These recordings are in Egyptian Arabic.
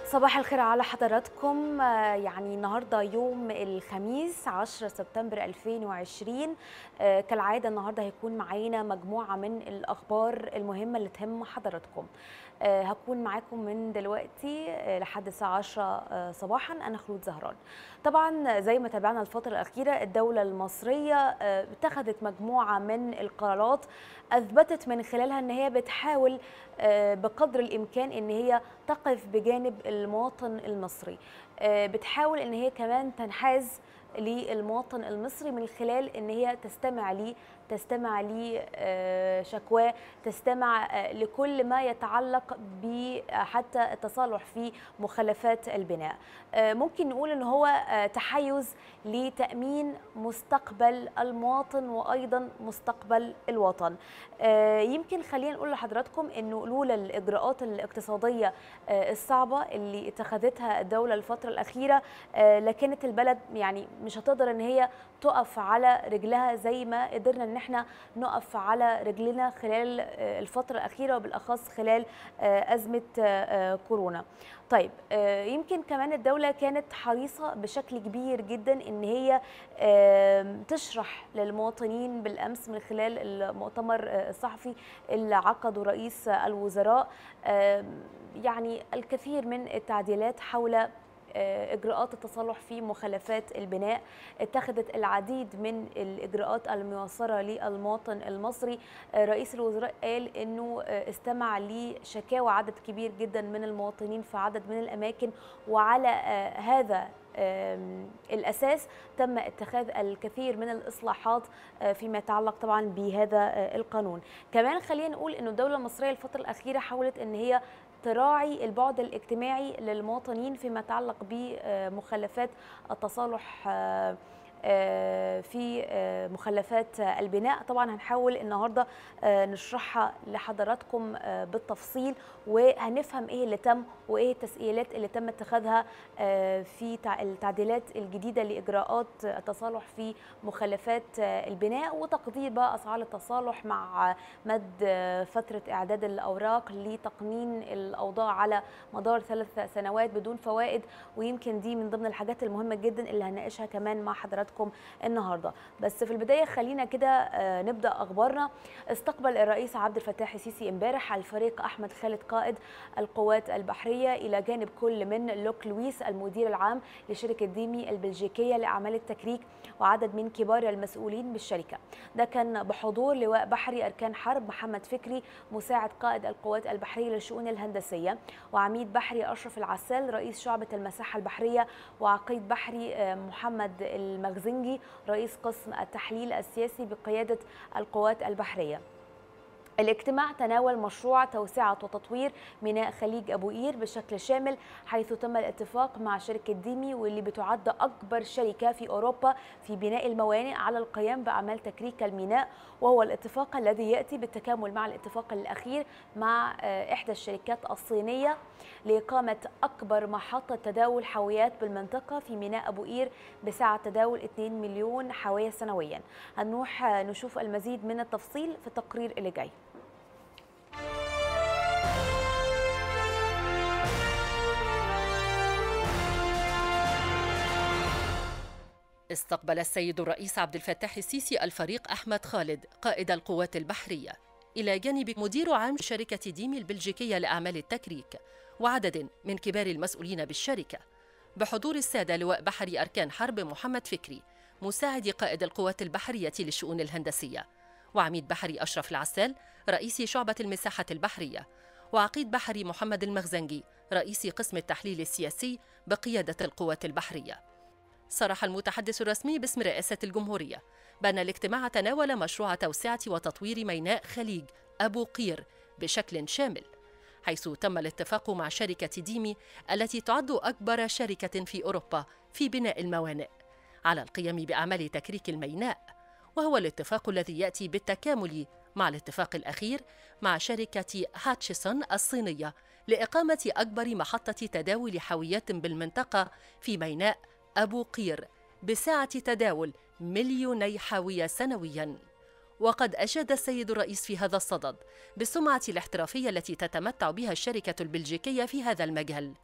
صباح الخير على حضراتكم آه، يعني النهارده يوم الخميس 10 سبتمبر 2020 آه، كالعاده النهارده هيكون معانا مجموعه من الاخبار المهمه اللي تهم حضراتكم آه، هكون معاكم من دلوقتي آه، لحد الساعه 10 آه، صباحا انا خلود زهران طبعا زي ما تابعنا الفتره الاخيره الدوله المصريه آه، اتخذت مجموعه من القرارات اثبتت من خلالها ان هي بتحاول آه، بقدر الامكان ان هي تقف بجانب المواطن المصري آه، بتحاول ان هي كمان تنحاز للمواطن المصري من خلال ان هي تستمع ليه تستمع لشكواه تستمع آه، لكل ما يتعلق بحتى التصالح في مخلفات البناء آه، ممكن نقول ان هو آه، تحيز لتامين مستقبل المواطن وايضا مستقبل الوطن آه، يمكن خلينا نقول لحضراتكم انه لولا الاجراءات الاقتصاديه آه، الصعبه اللي اتخذتها الدوله الفتره الاخيره آه، لكانت البلد يعني مش هتقدر ان هي تقف على رجلها زي ما قدرنا ان احنا نقف على رجلنا خلال آه، الفتره الاخيره وبالاخص خلال آه، ازمه آه، آه، كورونا طيب آه، يمكن كمان الدولة كانت حريصة بشكل كبير جدا ان هي آم، تشرح للمواطنين بالامس من خلال المؤتمر آه، الصحفي اللي عقده رئيس الوزراء آم، يعني الكثير من التعديلات حول آه، اجراءات التصالح في مخلفات البناء اتخذت العديد من الاجراءات الميسره للمواطن المصري آه، رئيس الوزراء قال انه آه، استمع لشكاوى عدد كبير جدا من المواطنين في عدد من الاماكن وعلى آه، هذا آم، الاساس تم اتخاذ الكثير من الاصلاحات آه، فيما يتعلق طبعا بهذا آه، القانون كمان خلينا نقول انه الدوله المصريه الفتره الاخيره حاولت ان هي تراعي البعد الاجتماعي للمواطنين فيما يتعلق بمخلفات التصالح آه، آه، في آه، مخلفات البناء طبعا هنحاول النهارده آه، نشرحها لحضراتكم آه، بالتفصيل وهنفهم ايه اللي تم وايه التسهيلات اللي تم اتخاذها آه، في تع- التعديلات الجديده لاجراءات التصالح في مخلفات آه، البناء وتقدير بقى اسعار التصالح مع مد آه، فتره اعداد الاوراق لتقنين الاوضاع على مدار ثلاث سنوات بدون فوائد ويمكن دي من ضمن الحاجات المهمه جدا اللي هنناقشها كمان مع حضراتكم النهارده بس في البدايه خلينا كده آه، نبدا اخبارنا استقبل الرئيس عبد الفتاح السيسي امبارح الفريق احمد خالد قائد القوات البحريه الى جانب كل من لوك لويس المدير العام لشركه ديمي البلجيكيه لاعمال التكريك وعدد من كبار المسؤولين بالشركه ده كان بحضور لواء بحري اركان حرب محمد فكري مساعد قائد القوات البحريه للشؤون الهندسيه وعميد بحري اشرف العسال رئيس شعبه المساحه البحريه وعقيد بحري آه، محمد المغزنجي رئيس قسم التحليل السياسي بقياده القوات البحريه الاجتماع تناول مشروع توسعة وتطوير ميناء خليج أبو قير بشكل شامل حيث تم الاتفاق مع شركة ديمي واللي بتعد أكبر شركة في أوروبا في بناء الموانئ على القيام بأعمال تكريك الميناء وهو الاتفاق الذي يأتي بالتكامل مع الاتفاق الأخير مع آه، إحدى الشركات الصينية لإقامة أكبر محطة تداول حاويات بالمنطقة في ميناء أبو قير بسعة تداول 2 مليون حاوية سنويا هنروح آه، نشوف المزيد من التفصيل في التقرير اللي جاي استقبل السيد الرئيس عبد الفتاح السيسي الفريق أحمد خالد قائد القوات البحرية إلى جانب مدير عام شركة ديمي البلجيكية لأعمال التكريك وعدد من كبار المسؤولين بالشركة بحضور السادة لواء بحري أركان حرب محمد فكري مساعد قائد القوات البحرية للشؤون الهندسية وعميد بحري أشرف العسال رئيس شعبة المساحة البحرية وعقيد بحري محمد المغزنجي رئيس قسم التحليل السياسي بقيادة القوات البحرية صرح المتحدث الرسمي باسم رئاسة الجمهورية بأن الاجتماع تناول مشروع توسعة وتطوير ميناء خليج أبو قير بشكل شامل حيث تم الاتفاق مع شركة ديمي التي تعد أكبر شركة في أوروبا في بناء الموانئ على القيام بأعمال تكريك الميناء وهو الاتفاق الذي يأتي بالتكامل مع الاتفاق الأخير مع شركة هاتشسون الصينية لإقامة أكبر محطة تداول حاويات بالمنطقة في ميناء أبو قير بسعة تداول مليوني حاوية سنوياً وقد أشاد السيد الرئيس في هذا الصدد بالسمعة الاحترافية التي تتمتع بها الشركة البلجيكية في هذا المجال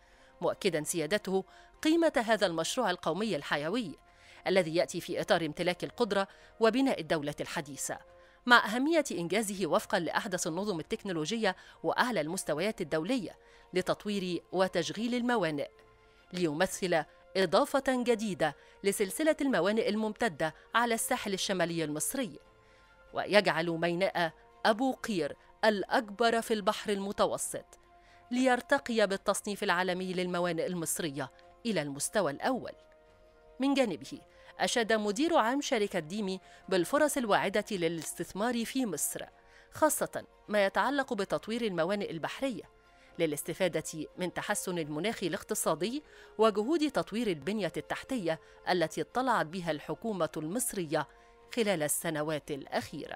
مؤكدا سيادته قيمة هذا المشروع القومي الحيوي الذي يأتي في إطار امتلاك القدرة وبناء الدولة الحديثة مع أهمية إنجازه وفقا لأحدث النظم التكنولوجية وأعلى المستويات الدولية لتطوير وتشغيل الموانئ ليمثل إضافة جديدة لسلسلة الموانئ الممتدة على الساحل الشمالي المصري ويجعل ميناء أبو قير الأكبر في البحر المتوسط ليرتقي بالتصنيف العالمي للموانئ المصرية إلى المستوى الأول من جانبه أشاد مدير عام شركة ديمي بالفرص الواعدة للاستثمار في مصر خاصة ما يتعلق بتطوير الموانئ البحرية للاستفادة من تحسن المناخ الاقتصادي وجهود تطوير البنية التحتية التي اطلعت بها الحكومة المصرية خلال السنوات الأخيرة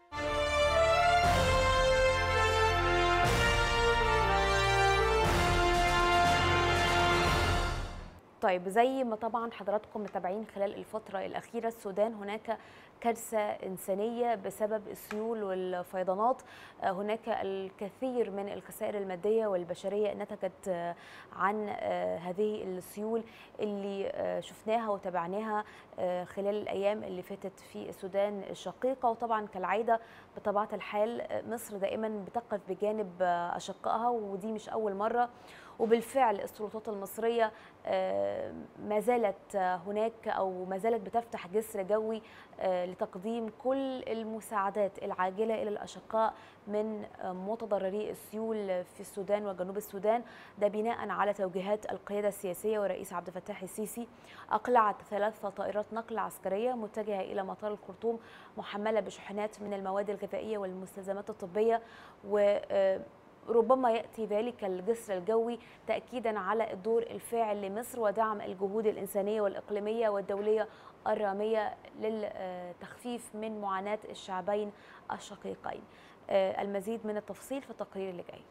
طيب زي ما طبعا حضراتكم متابعين خلال الفترة الأخيرة السودان هناك كارثة إنسانية بسبب السيول والفيضانات هناك الكثير من الخسائر المادية والبشرية نتجت عن هذه السيول اللي شفناها وتابعناها خلال الأيام اللي فاتت في السودان الشقيقة وطبعا كالعادة بطبيعة الحال مصر دائما بتقف بجانب أشقائها ودي مش أول مرة وبالفعل السلطات المصرية ما زالت هناك أو ما زالت بتفتح جسر جوي لتقديم كل المساعدات العاجلة إلى الأشقاء من متضرري السيول في السودان وجنوب السودان ده بناء على توجيهات القيادة السياسية والرئيس عبد الفتاح السيسي أقلعت ثلاث طائرات نقل عسكرية متجهة إلى مطار الخرطوم محملة بشحنات من المواد الغذائية والمستلزمات الطبية و ربما ياتي ذلك الجسر الجوي تاكيدا على الدور الفاعل لمصر ودعم الجهود الانسانيه والاقليميه والدوليه الراميه للتخفيف من معاناه الشعبين الشقيقين. المزيد من التفصيل في التقرير اللي جاي.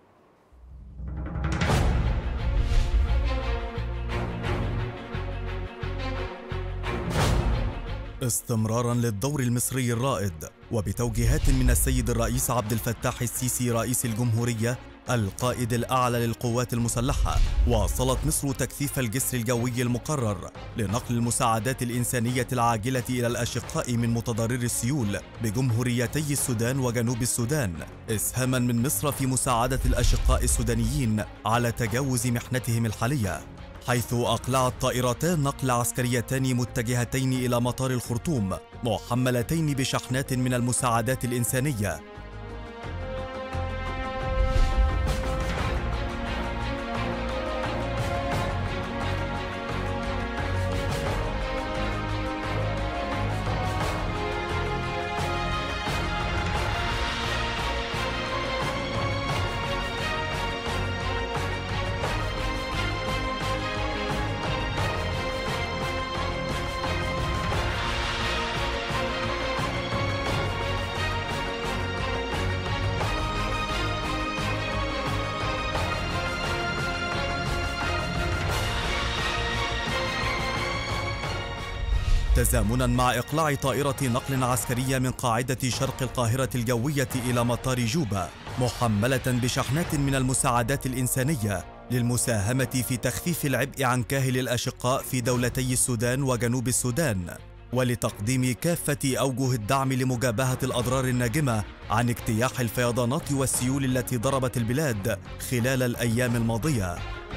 استمرارا للدور المصري الرائد وبتوجيهات من السيد الرئيس عبد الفتاح السيسي رئيس الجمهوريه القائد الاعلى للقوات المسلحه واصلت مصر تكثيف الجسر الجوي المقرر لنقل المساعدات الانسانيه العاجله الى الاشقاء من متضرري السيول بجمهوريتي السودان وجنوب السودان اسهاما من مصر في مساعده الاشقاء السودانيين على تجاوز محنتهم الحاليه حيث أقلعت طائرتان نقل عسكريتان متجهتين إلى مطار الخرطوم محملتين بشحنات من المساعدات الإنسانية تزامنا مع إقلاع طائرة نقل عسكرية من قاعدة شرق القاهرة الجوية إلى مطار جوبا محملة بشحنات من المساعدات الإنسانية للمساهمة في تخفيف العبء عن كاهل الأشقاء في دولتي السودان وجنوب السودان ولتقديم كافة أوجه الدعم لمجابهة الأضرار الناجمة عن اجتياح الفيضانات والسيول التي ضربت البلاد خلال الأيام الماضية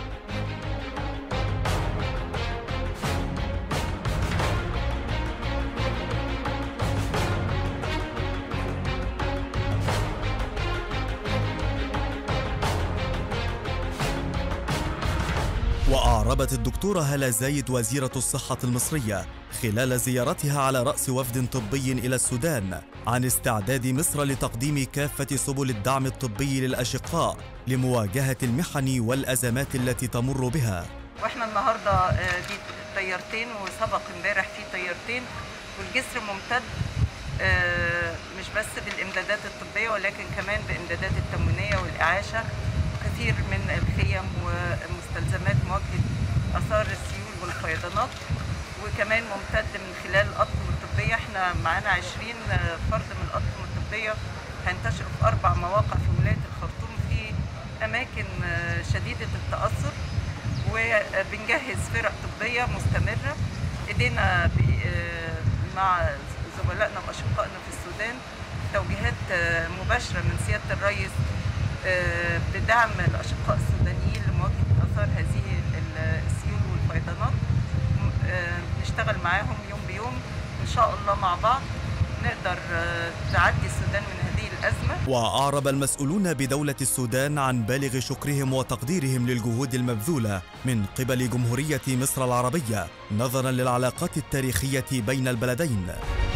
وأعربت الدكتورة هلا زايد وزيرة الصحة المصرية خلال زيارتها على رأس وفد طبي إلى السودان عن استعداد مصر لتقديم كافة سبل الدعم الطبي للأشقاء لمواجهة المحن والأزمات التي تمر بها واحنا النهارده دي طيارتين وسبق امبارح في طيارتين والجسر ممتد مش بس بالامدادات الطبيه ولكن كمان بامدادات التموينيه والاعاشه كثير من الخيم ومستلزمات مواجهه اثار السيول والفيضانات وكمان ممتد من خلال الاطقم الطبيه احنا معانا 20 فرد من الاطقم الطبيه هينتشروا في اربع مواقع في ولايه الخرطوم في اماكن شديده التاثر وبنجهز فرق طبيه مستمره ايدينا ب- آه، مع زملائنا واشقائنا في السودان توجيهات آه، مباشره من سياده الرئيس آه، بدعم الاشقاء السودانيين لمواجهه اثار هذه ال- السيول والفيضانات م- آه، نشتغل معاهم يوم بيوم ان شاء الله مع بعض نقدر آه، تعدي السودان من هذه الازمه وأعرب المسؤولون بدولة السودان عن بالغ شكرهم وتقديرهم للجهود المبذولة من قبل جمهورية مصر العربية نظرا للعلاقات التاريخية بين البلدين.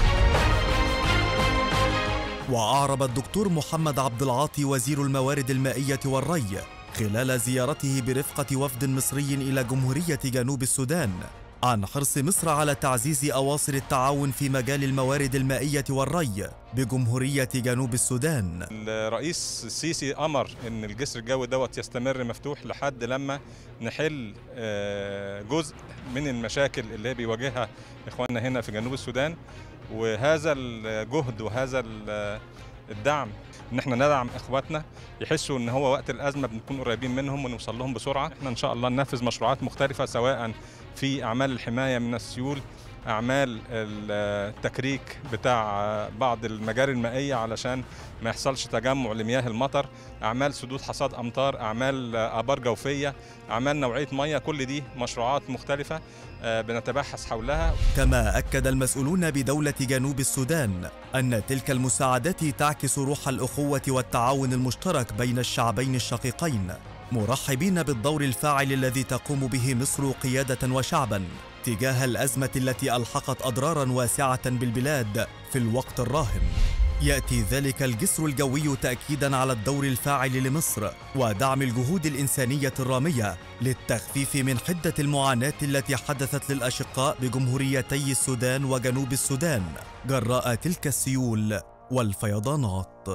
وأعرب الدكتور محمد عبد العاطي وزير الموارد المائية والري خلال زيارته برفقة وفد مصري إلى جمهورية جنوب السودان عن حرص مصر على تعزيز أواصر التعاون في مجال الموارد المائية والري بجمهورية جنوب السودان الرئيس السيسي امر ان الجسر الجوي دوت يستمر مفتوح لحد لما نحل آه، جزء من المشاكل اللي بيواجهها اخواننا هنا في جنوب السودان وهذا الجهد وهذا ال- الدعم ان احنا ندعم اخواتنا يحسوا ان هو وقت الازمه بنكون قريبين منهم ونوصل لهم بسرعه احنا ان شاء الله ننفذ مشروعات مختلفه سواء في اعمال الحمايه من السيول اعمال التكريك بتاع بعض المجاري المائيه علشان ما يحصلش تجمع لمياه المطر اعمال سدود حصاد امطار اعمال ابار جوفيه اعمال نوعيه ميه كل دي مشروعات مختلفه آه، بنتبحث حولها كما أكد المسؤولون بدولة جنوب السودان أن تلك المساعدات تعكس روح الأخوة والتعاون المشترك بين الشعبين الشقيقين مرحبين بالدور الفاعل الذي تقوم به مصر قيادة وشعبا تجاه الأزمة التي ألحقت أضرارا واسعة بالبلاد في الوقت الراهن يأتي ذلك الجسر الجوي تأكيدا على الدور الفاعل لمصر ودعم الجهود الإنسانية الرامية للتخفيف من حدة المعاناة التي حدثت للأشقاء بجمهوريتي السودان وجنوب السودان جراء تلك السيول والفيضانات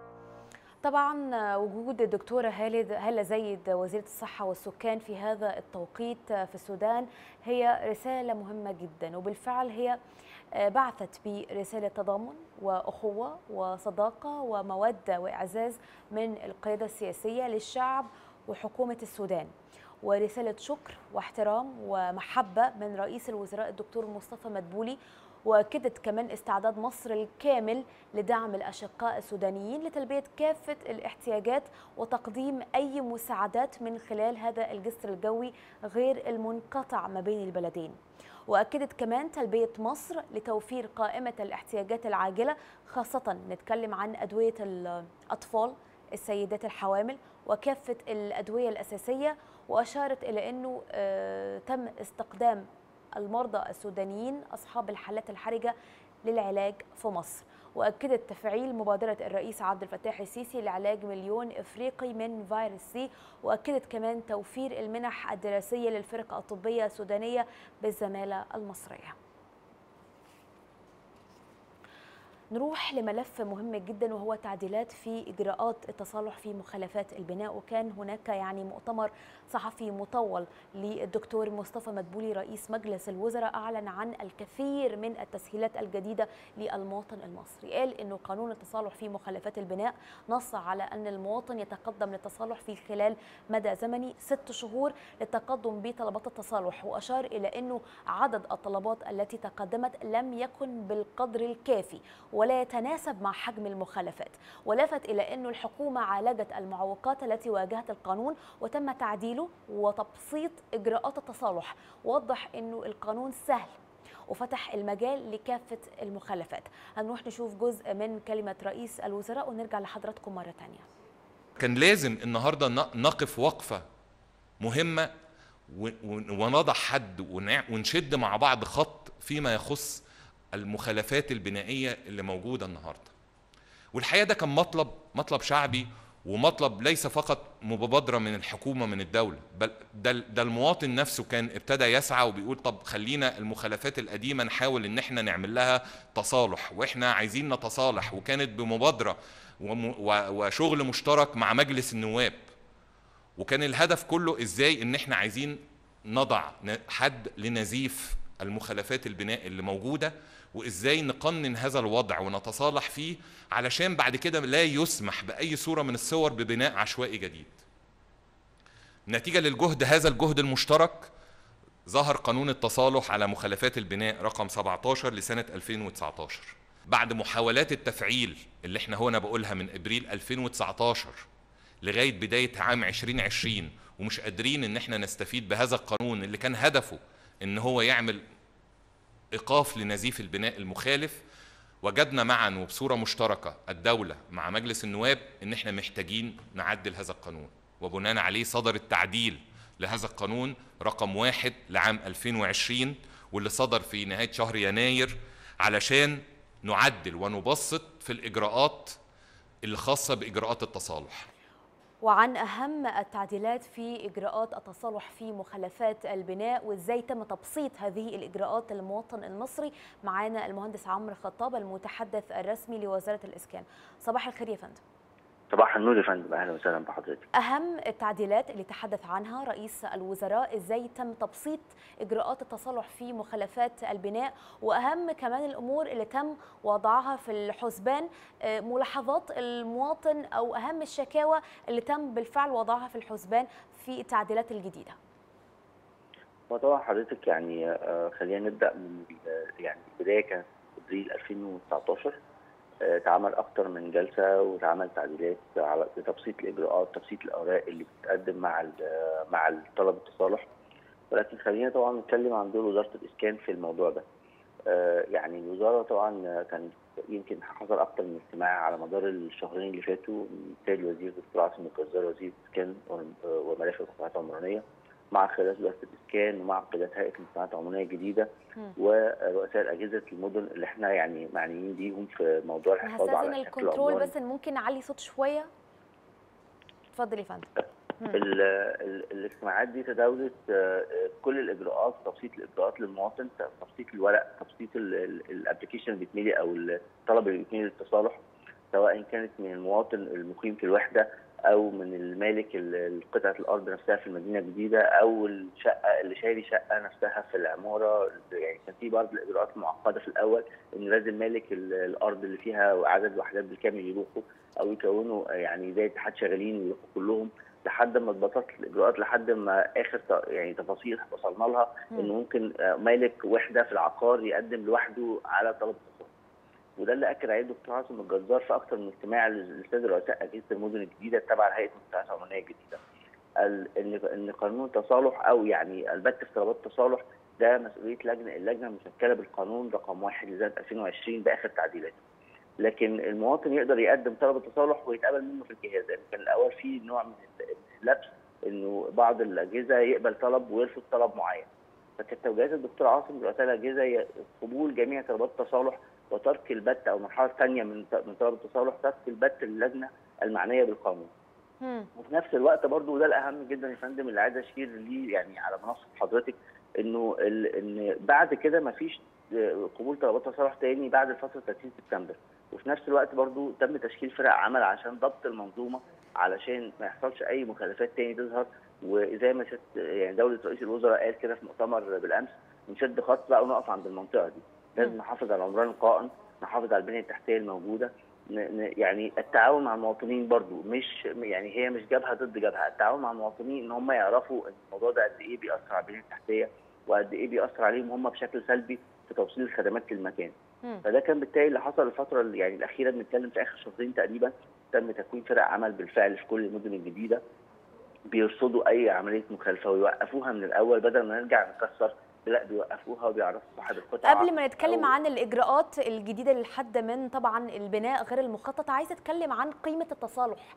طبعا وجود الدكتورة هالة هالة زايد وزيرة الصحة والسكان في هذا التوقيت في السودان هي رسالة مهمة جدا وبالفعل هي بعثت برسالة تضامن وأخوة وصداقة ومودة وإعزاز من القيادة السياسية للشعب وحكومة السودان ورسالة شكر واحترام ومحبة من رئيس الوزراء الدكتور مصطفى مدبولي واكدت كمان استعداد مصر الكامل لدعم الاشقاء السودانيين لتلبيه كافه الاحتياجات وتقديم اي مساعدات من خلال هذا الجسر الجوي غير المنقطع ما بين البلدين. واكدت كمان تلبيه مصر لتوفير قائمه الاحتياجات العاجله خاصه نتكلم عن ادويه الاطفال السيدات الحوامل وكافه الادويه الاساسيه واشارت الى انه آه تم استقدام المرضى السودانيين أصحاب الحالات الحرجة للعلاج في مصر وأكدت تفعيل مبادرة الرئيس عبد الفتاح السيسي لعلاج مليون إفريقي من فيروس سي وأكدت كمان توفير المنح الدراسية للفرق الطبية السودانية بالزمالة المصرية نروح لملف مهم جدا وهو تعديلات في اجراءات التصالح في مخالفات البناء وكان هناك يعني مؤتمر صحفي مطول للدكتور مصطفى مدبولي رئيس مجلس الوزراء اعلن عن الكثير من التسهيلات الجديده للمواطن المصري قال انه قانون التصالح في مخالفات البناء نص على ان المواطن يتقدم للتصالح في خلال مدى زمني ست شهور للتقدم بطلبات التصالح واشار الى انه عدد الطلبات التي تقدمت لم يكن بالقدر الكافي ولا يتناسب مع حجم المخالفات ولفت إلى أن الحكومة عالجت المعوقات التي واجهت القانون وتم تعديله وتبسيط إجراءات التصالح وضح أنه القانون سهل وفتح المجال لكافة المخالفات هنروح نشوف جزء من كلمة رئيس الوزراء ونرجع لحضراتكم مرة تانية كان لازم النهاردة نقف وقفة مهمة ونضع حد ونشد مع بعض خط فيما يخص المخالفات البنائيه اللي موجوده النهارده. والحقيقه ده كان مطلب مطلب شعبي ومطلب ليس فقط مبادره من الحكومه من الدوله بل ده, ده المواطن نفسه كان ابتدى يسعى وبيقول طب خلينا المخالفات القديمه نحاول ان احنا نعمل لها تصالح واحنا عايزين نتصالح وكانت بمبادره وشغل مشترك مع مجلس النواب. وكان الهدف كله ازاي ان احنا عايزين نضع حد لنزيف المخالفات البناء اللي موجوده وازاي نقنن هذا الوضع ونتصالح فيه علشان بعد كده لا يسمح باي صوره من الصور ببناء عشوائي جديد. نتيجة للجهد هذا الجهد المشترك ظهر قانون التصالح على مخالفات البناء رقم 17 لسنة 2019 بعد محاولات التفعيل اللي احنا هنا بقولها من ابريل 2019 لغاية بداية عام 2020 ومش قادرين ان احنا نستفيد بهذا القانون اللي كان هدفه ان هو يعمل ايقاف لنزيف البناء المخالف وجدنا معا وبصورة مشتركة الدولة مع مجلس النواب ان احنا محتاجين نعدل هذا القانون وبناء عليه صدر التعديل لهذا القانون رقم واحد لعام 2020 واللي صدر في نهاية شهر يناير علشان نعدل ونبسط في الإجراءات اللي خاصة بإجراءات التصالح وعن أهم التعديلات في إجراءات التصالح في مخالفات البناء وإزاي تم تبسيط هذه الإجراءات للمواطن المصري معانا المهندس عمرو خطاب المتحدث الرسمي لوزارة الإسكان صباح الخير يا فندم صباح النور يا فندم اهلا وسهلا بحضرتك أهم التعديلات اللي تحدث عنها رئيس الوزراء إزاي تم تبسيط إجراءات التصالح في مخالفات البناء وأهم كمان الأمور اللي تم وضعها في الحسبان آه، ملاحظات المواطن أو أهم الشكاوى اللي تم بالفعل وضعها في الحسبان في التعديلات الجديدة وطبعا حضرتك يعني آه، خلينا نبدا من ال- يعني البدايه كانت ابريل 2019 آه، اتعمل اكتر من جلسه واتعمل تعديلات على تبسيط الاجراءات تبسيط الاوراق اللي بتتقدم مع ال- مع طلب التصالح ولكن خلينا طبعا نتكلم عن دور وزاره الاسكان في الموضوع ده آه، يعني الوزاره طبعا كان يمكن حصل اكتر من اجتماع على مدار الشهرين اللي فاتوا من سيد الوزير الدكتور عاصم الجزار وزير الاسكان وملف المجتمعات العمرانيه مع قيادات وزاره الاسكان ومع قيادات هيئه المجتمعات العمرانيه الجديده مم. ورؤساء اجهزه المدن اللي احنا يعني معنيين بيهم في موضوع أنا الحفاظ هستاذن على شكل الكنترول العمران. بس إن ممكن نعلي صوت شوية اتفضل يا فندم مم. ال- ال- الاجتماعات دي تداولت آه، آه، كل الاجراءات تبسيط الاجراءات للمواطن تبسيط الورق تبسيط الابلكيشن اللي بيتملي او الطلب اللي بيتملي للتصالح سواء كانت من المواطن المقيم في الوحده او من المالك ال- قطعه الارض نفسها في المدينه الجديده او الشقه اللي شاري شقه نفسها في العماره يعني كان في بعض الاجراءات المعقده في الاول ان لازم مالك ال- الارض اللي فيها عدد وحدات بالكامل يروحوا او يكونوا يعني زي اتحاد شغالين ويروحوا كلهم لحد ما اتبسطت الاجراءات لحد ما اخر ت- يعني تفاصيل وصلنا لها مم. انه ممكن آه، مالك وحده في العقار يقدم لوحده على طلب التصالح وده اللي اكد عليه الدكتور عاصم الجزار في اكثر من اجتماع للساده رؤساء اجهزه المدن الجديده التابعه لهيئه المجتمعات العمرانيه الجديده. ال- ان ان قانون التصالح او يعني البت في طلبات التصالح ده مسؤوليه لجنه اللجنه المشكله بالقانون رقم واحد لسنه 2020 باخر تعديلاته. لكن المواطن يقدر يقدم طلب التصالح ويتقبل منه في الجهاز يعني كان الاول في نوع من اللبس انه بعض الاجهزه يقبل طلب ويرفض طلب معين. فكانت توجيهات الدكتور عاصم لرؤساء الاجهزه هي قبول جميع طلبات التصالح وترك البت او المرحله الثانيه من من طلب التصالح ترك البت للجنه المعنيه بالقانون. مم. وفي نفس الوقت برضو وده الاهم جدا يا فندم اللي عايز اشير ليه يعني على منصه حضرتك انه ال- ان بعد كده ما فيش قبول طلبات تصالح تاني بعد الفتره 30 سبتمبر وفي نفس الوقت برضو تم تشكيل فرق عمل عشان ضبط المنظومه علشان ما يحصلش اي مخالفات تاني تظهر وزي ما شت يعني دوله رئيس الوزراء قال كده في مؤتمر بالامس نشد خط بقى ونقف عند المنطقه دي لازم نحافظ على العمران القائم نحافظ على البنيه التحتيه الموجوده ن- ن- يعني التعاون مع المواطنين برضو مش يعني هي مش جبهه ضد جبهه التعاون مع المواطنين ان هم يعرفوا ان الموضوع ده قد ايه بيأثر على البنيه التحتيه وقد ايه بيأثر عليهم هم بشكل سلبي في توصيل الخدمات للمكان مم. فده كان بالتالي اللي حصل الفتره اللي يعني الاخيره بنتكلم في اخر شهرين تقريبا تم تكوين فرق عمل بالفعل في كل المدن الجديده بيرصدوا اي عمليه مخالفه ويوقفوها من الاول بدل ما نرجع نكسر لا بيوقفوها وبيعرفوا صاحب القطعه قبل ما نتكلم أو- عن الاجراءات الجديده للحد من طبعا البناء غير المخطط عايزه اتكلم عن قيمه التصالح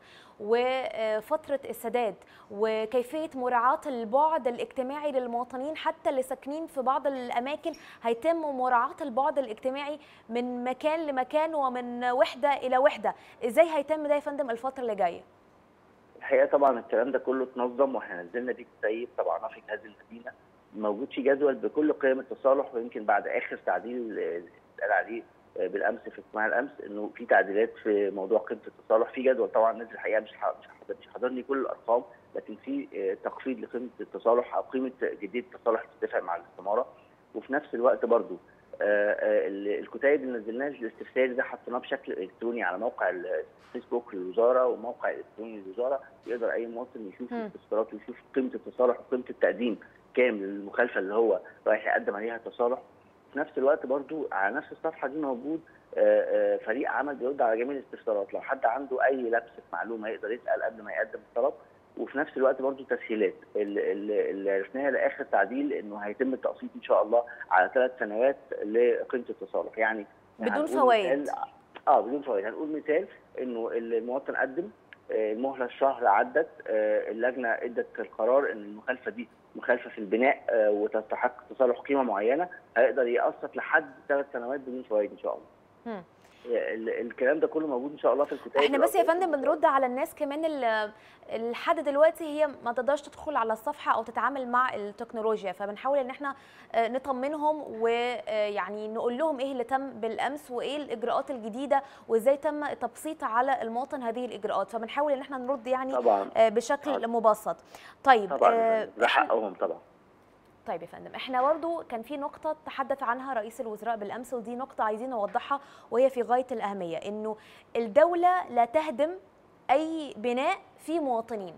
وفتره السداد وكيفيه مراعاه البعد الاجتماعي للمواطنين حتى اللي ساكنين في بعض الاماكن هيتم مراعاه البعد الاجتماعي من مكان لمكان ومن وحده الى وحده ازاي هيتم ده يا فندم الفتره اللي جايه الحقيقه طبعا الكلام ده كله اتنظم واحنا نزلنا بيه كتيب طبعا في هذه المدينه موجود في جدول بكل قيم التصالح ويمكن بعد اخر تعديل آه، اتقال عليه آه، بالامس في اجتماع الامس انه في تعديلات في موضوع قيمه التصالح في جدول طبعا نزل الحقيقه مش ح- مش حاضر- مش حاضرني كل الارقام لكن في آه، تخفيض لقيمه التصالح او قيمه جديه التصالح بتتفق مع الاستماره وفي نفس الوقت برضو آه، آه، ال- الكتيب اللي نزلناه الاستفساري ده حطيناه بشكل الكتروني على موقع الفيسبوك للوزاره وموقع الالكتروني للوزاره يقدر اي مواطن يشوف مم. الاستفسارات ويشوف قيمه التصالح وقيمه التقديم كام للمخالفه اللي هو رايح يقدم عليها تصالح في نفس الوقت برضو على نفس الصفحه دي موجود آه، آه، فريق عمل بيرد على جميع الاستفسارات لو حد عنده اي لبس في معلومه يقدر يسال قبل ما يقدم الطلب وفي نفس الوقت برضو تسهيلات ال- ال- اللي عرفناها لاخر تعديل انه هيتم التقسيط ان شاء الله على ثلاث سنوات لقيمه التصالح يعني بدون هنقول فوائد. مثال- اه بدون فوائد هنقول مثال انه المواطن قدم آه، المهله الشهر عدت آه، اللجنه ادت القرار ان المخالفه دي مخالفه في البناء آه، وتستحق تصالح قيمه معينه هيقدر يقسط لحد ثلاث سنوات بدون فوائد ان شاء الله. مم. ال- الكلام ده كله موجود ان شاء الله في الكتاب احنا بس يا فندم بنرد على الناس كمان اللي لحد دلوقتي هي ما تقدرش تدخل على الصفحه او تتعامل مع التكنولوجيا فبنحاول ان احنا آه، نطمنهم ويعني نقول لهم ايه اللي تم بالامس وايه الاجراءات الجديده وازاي تم تبسيط على المواطن هذه الاجراءات فبنحاول ان احنا نرد يعني طبعا آه، بشكل طبعاً. مبسط طيب طبعا آه، ده حقهم طبعا طيب يا فندم احنا برضو كان في نقطة تحدث عنها رئيس الوزراء بالأمس ودي نقطة عايزين نوضحها وهي في غاية الأهمية إنه الدولة لا تهدم أي بناء فيه مواطنين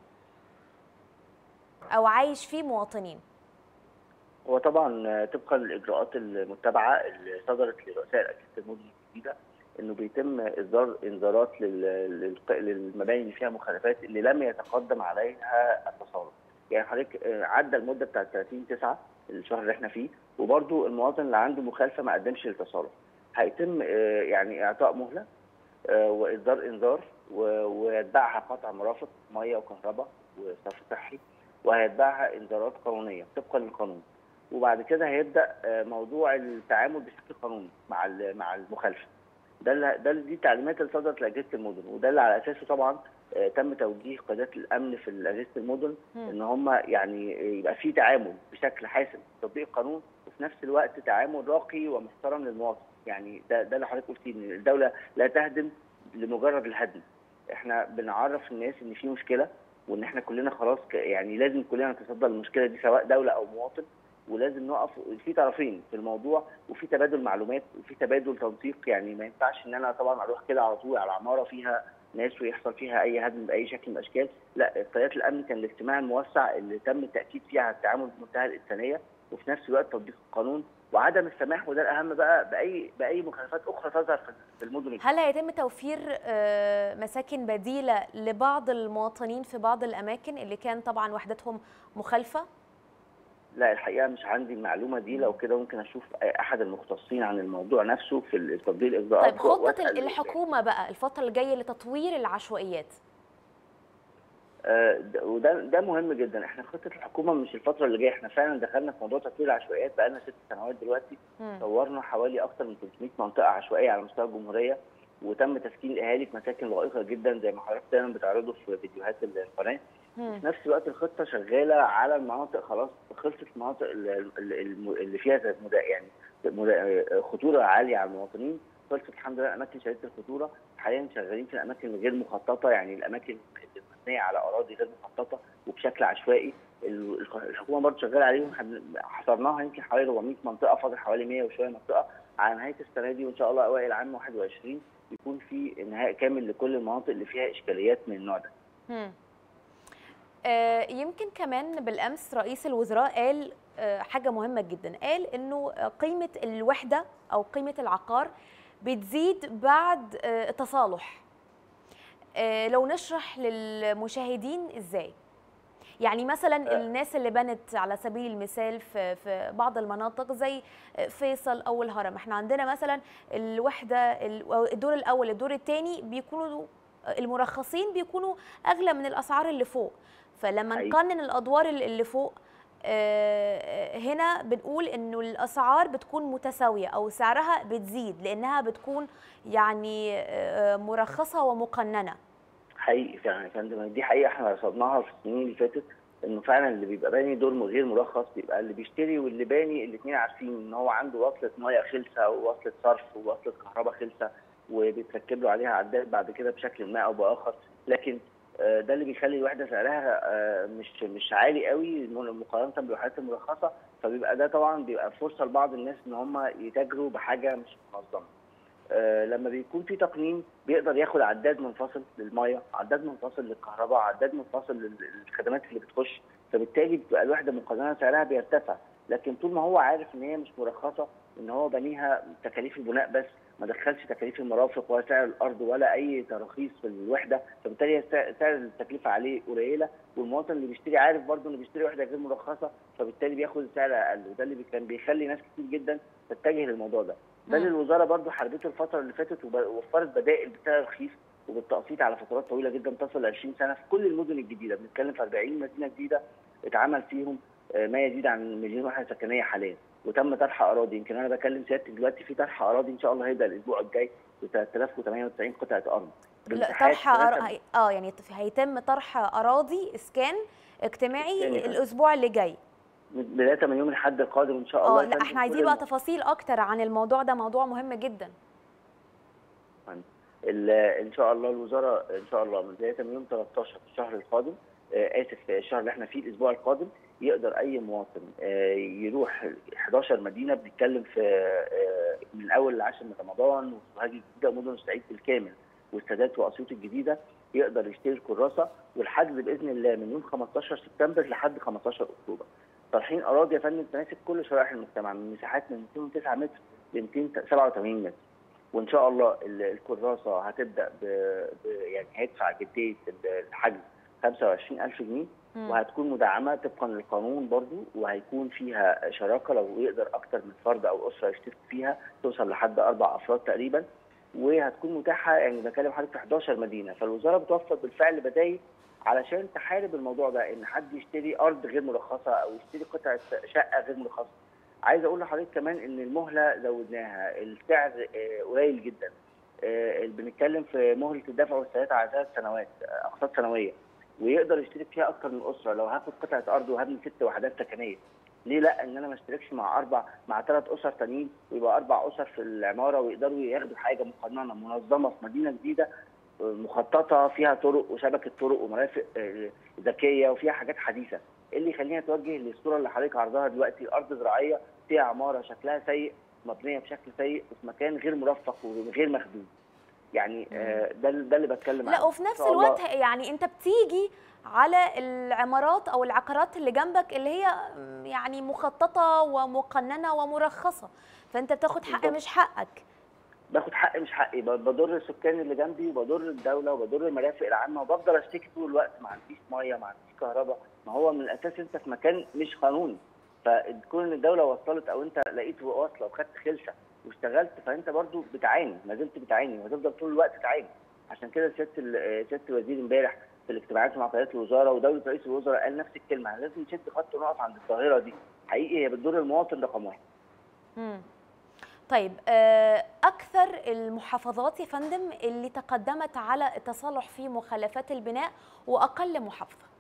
أو عايش فيه مواطنين هو طبعا طبقا للاجراءات المتبعه اللي صدرت لرؤساء الاجهزه المدن الجديده انه بيتم اصدار انذارات لل- للق- للمباني اللي فيها مخالفات اللي لم يتقدم عليها التصالح. يعني حضرتك آه، عدى المده بتاعت 30 9 الشهر اللي احنا فيه وبرده المواطن اللي عنده مخالفه ما قدمش للتصالح. هيتم آه، يعني اعطاء مهله آه، واصدار انذار و- ويتبعها قطع مرافق ميه وكهرباء وصرف صحي وهيتبعها انذارات قانونيه طبقا للقانون. وبعد كده هيبدا آه، موضوع التعامل بشكل قانوني مع ال- مع المخالفه ده اللي ده اللي- دي التعليمات اللي صدرت لاجهزه المدن وده اللي على اساسه طبعا آه، تم توجيه قيادات الامن في اجهزه المدن مم. ان هم يعني يبقى في تعامل بشكل حاسم تطبيق القانون وفي نفس الوقت تعامل راقي ومحترم للمواطن يعني ده ده اللي حضرتك قلتيه ان الدوله لا تهدم لمجرد الهدم احنا بنعرف الناس ان في مشكله وان احنا كلنا خلاص ك- يعني لازم كلنا نتصدى للمشكله دي سواء دوله او مواطن ولازم نقف في طرفين في الموضوع وفي تبادل معلومات وفي تبادل تنسيق يعني ما ينفعش ان انا طبعا اروح كده على طول على عماره فيها ناس ويحصل فيها اي هدم باي شكل من الاشكال لا قيادات الامن كان الاجتماع الموسع اللي تم التاكيد فيه على التعامل بمنتهى الانسانيه وفي نفس الوقت تطبيق القانون وعدم السماح وده الاهم بقى باي باي مخالفات اخرى تظهر في- في المدن الجديدة. هل هيتم توفير آه، مساكن بديلة لبعض المواطنين في بعض الأماكن اللي كان طبعا وحدتهم مخالفة؟ لا الحقيقه مش عندي المعلومه دي لو كده ممكن اشوف احد المختصين عن الموضوع نفسه في تطبيق الاجراءات طيب خطة وأسأل- الحكومة بقى الفترة الجاية لتطوير العشوائيات آه، ده- وده ده مهم جدا احنا خطه الحكومه مش الفتره اللي جايه احنا فعلا دخلنا في موضوع تطوير العشوائيات بقالنا ست سنوات دلوقتي مم. طورنا حوالي اكثر من 300 منطقه عشوائيه على مستوى الجمهوريه وتم تسكين الاهالي في مساكن لائقه جدا زي ما حضرتك دايما بتعرضوا في فيديوهات القناه مم. في نفس الوقت الخطه شغاله على المناطق خلاص خلصت المناطق ال- ال- الم- اللي فيها زي مدا- يعني مدا- خطوره عاليه على المواطنين خلصت الحمد لله اماكن شديده الخطوره حاليا شغالين في الاماكن الغير مخططه يعني الاماكن المبنيه على اراضي غير مخططه وبشكل عشوائي ال- الح- الحكومه برضه شغاله عليهم حد- حصرناها يمكن حوالي 400 منطقه فاضل حوالي 100 وشويه منطقه على نهايه السنه دي وان شاء الله اوائل عام 21 يكون في انهاء كامل لكل المناطق اللي فيها اشكاليات من النوع ده مم. آه، يمكن كمان بالامس رئيس الوزراء قال آه، حاجه مهمه جدا قال انه آه، قيمه الوحده او قيمه العقار بتزيد بعد آه، التصالح آه، لو نشرح للمشاهدين ازاي يعني مثلا الناس اللي بنت على سبيل المثال في في بعض المناطق زي فيصل او الهرم احنا عندنا مثلا الوحده ال- الدور الاول الدور الثاني بيكونوا المرخصين بيكونوا اغلى من الاسعار اللي فوق فلما حقيقي. نقنن الادوار اللي اللي فوق آه، هنا بنقول انه الاسعار بتكون متساويه او سعرها بتزيد لانها بتكون يعني آه، مرخصه ومقننه حقيقي فعلا يا فندم دي حقيقه احنا رصدناها في السنين اللي فاتت انه فعلا اللي بيبقى باني دور غير مرخص بيبقى اللي بيشتري واللي باني الاثنين عارفين ان هو عنده وصله ميه خلسه ووصله صرف ووصله كهرباء خلسه وبيتركب له عليها عداد بعد كده بشكل ما او باخر لكن آه، ده اللي بيخلي الوحده سعرها آه، مش مش عالي قوي مقارنه بالوحدات المرخصه فبيبقى ده طبعا بيبقى فرصه لبعض الناس ان هم يتاجروا بحاجه مش منظمه آه، لما بيكون في تقنين بيقدر ياخد عداد منفصل للميه عداد منفصل للكهرباء عداد منفصل لل- للخدمات اللي بتخش فبالتالي بتبقى الوحده مقارنه سعرها بيرتفع لكن طول ما هو عارف ان هي مش مرخصه ان هو بنيها تكاليف البناء بس ما دخلش تكاليف المرافق ولا سعر الارض ولا اي تراخيص في الوحده فبالتالي هي سعر سعر التكلفه عليه قليله والمواطن اللي بيشتري عارف برضه انه بيشتري وحده غير مرخصه فبالتالي بياخد سعر اقل وده اللي كان بيخلي ناس كتير جدا تتجه للموضوع ده ده اللي مم. الوزاره برضه حاربته الفتره اللي فاتت وب- ووفرت بدائل بسعر رخيص وبالتقسيط على فترات طويله جدا تصل ل 20 سنه في كل المدن الجديده بنتكلم في 40 مدينه جديده اتعمل فيهم آه، ما يزيد عن مليون وحده سكنيه حاليا وتم طرح اراضي يمكن انا بكلم سيادتك دلوقتي في طرح اراضي ان شاء الله هيبدا الاسبوع الجاي ب 3098 قطعه ارض لا بمساحات طرح ثلاثة- أر... اه يعني هيتم طرح اراضي اسكان اجتماعي اجتماعي. الاسبوع اللي جاي من بدايه من يوم الاحد القادم ان شاء الله اه لا يتم احنا عايزين كل بقى الم- تفاصيل اكتر عن الموضوع ده موضوع مهم جدا ال- ان شاء الله الوزاره ان شاء الله من بدايه من يوم 13 في الشهر القادم آه، اسف في الشهر اللي احنا فيه الاسبوع القادم يقدر اي مواطن آه، يروح 11 مدينه بنتكلم في آه، من اول العاشر من رمضان وسوهاج الجديده ومدن الصعيد بالكامل والسادات واسيوط الجديده يقدر يشتري الكراسه والحجز باذن الله من يوم 15 سبتمبر لحد 15 اكتوبر. طرحين اراضي يا فندم تناسب كل شرائح المجتمع من مساحات من 209 متر ل 287 متر. وان شاء الله ال- الكراسه هتبدا ب... ب... يعني هيدفع جديه الحجز 25000 جنيه مم. وهتكون مدعمه طبقا للقانون برضو وهيكون فيها شراكه لو يقدر اكتر من فرد او اسره يشتركوا فيها توصل لحد اربع افراد تقريبا وهتكون متاحه يعني بكلم حضرتك في 11 مدينه فالوزاره بتوفر بالفعل بدائل علشان تحارب الموضوع ده ان حد يشتري ارض غير مرخصه او يشتري قطعه شقه غير مرخصه. عايز اقول لحضرتك كمان ان المهله زودناها السعر آه، قليل جدا. آه، بنتكلم في مهله الدفع والسداد على ثلاث سنوات آه، اقساط سنويه ويقدر يشترك فيها اكتر من اسره لو هاخد قطعه ارض وهبني ست وحدات سكنيه ليه لا ان انا ما اشتركش مع اربع مع ثلاث اسر تانيين ويبقى اربع اسر في العماره ويقدروا ياخدوا حاجه مقننه منظمه في مدينه جديده آه، مخططه فيها طرق وشبكه طرق ومرافق آه، ذكيه وفيها حاجات حديثه ايه اللي يخلينا نتوجه للصوره اللي حضرتك عرضها دلوقتي ارض زراعيه فيها عماره شكلها سيء مبنيه بشكل سيء وفي مكان غير مرفق وغير مخدوم يعني آه، ده ده اللي بتكلم لا عنه. وفي إن نفس شاء الله الوقت يعني انت بتيجي على العمارات او العقارات اللي جنبك اللي هي م، يعني مخططه ومقننه ومرخصه فانت بتاخد حق بالظبط. مش حقك باخد حق مش حقي ب- بضر السكان اللي جنبي وبضر الدوله وبضر المرافق العامه وبفضل اشتكي طول الوقت ما عنديش ميه ما عنديش كهرباء ما هو من الاساس انت في مكان مش قانوني فكون ان الدوله وصلت او انت لقيت واصله وخدت خلسه واشتغلت فانت برضو بتعاني ما زلت بتعاني وهتفضل طول الوقت تعاني عشان كده سياده ال- سياده الوزير امبارح في الاجتماعات مع قيادات الوزاره ودوله رئيس الوزراء قال نفس الكلمه لازم نشد خط ونقف عند الظاهره دي حقيقي هي بتضر المواطن رقم واحد مم. طيب آه، اكثر المحافظات يا فندم اللي تقدمت على التصالح في مخلفات البناء واقل محافظه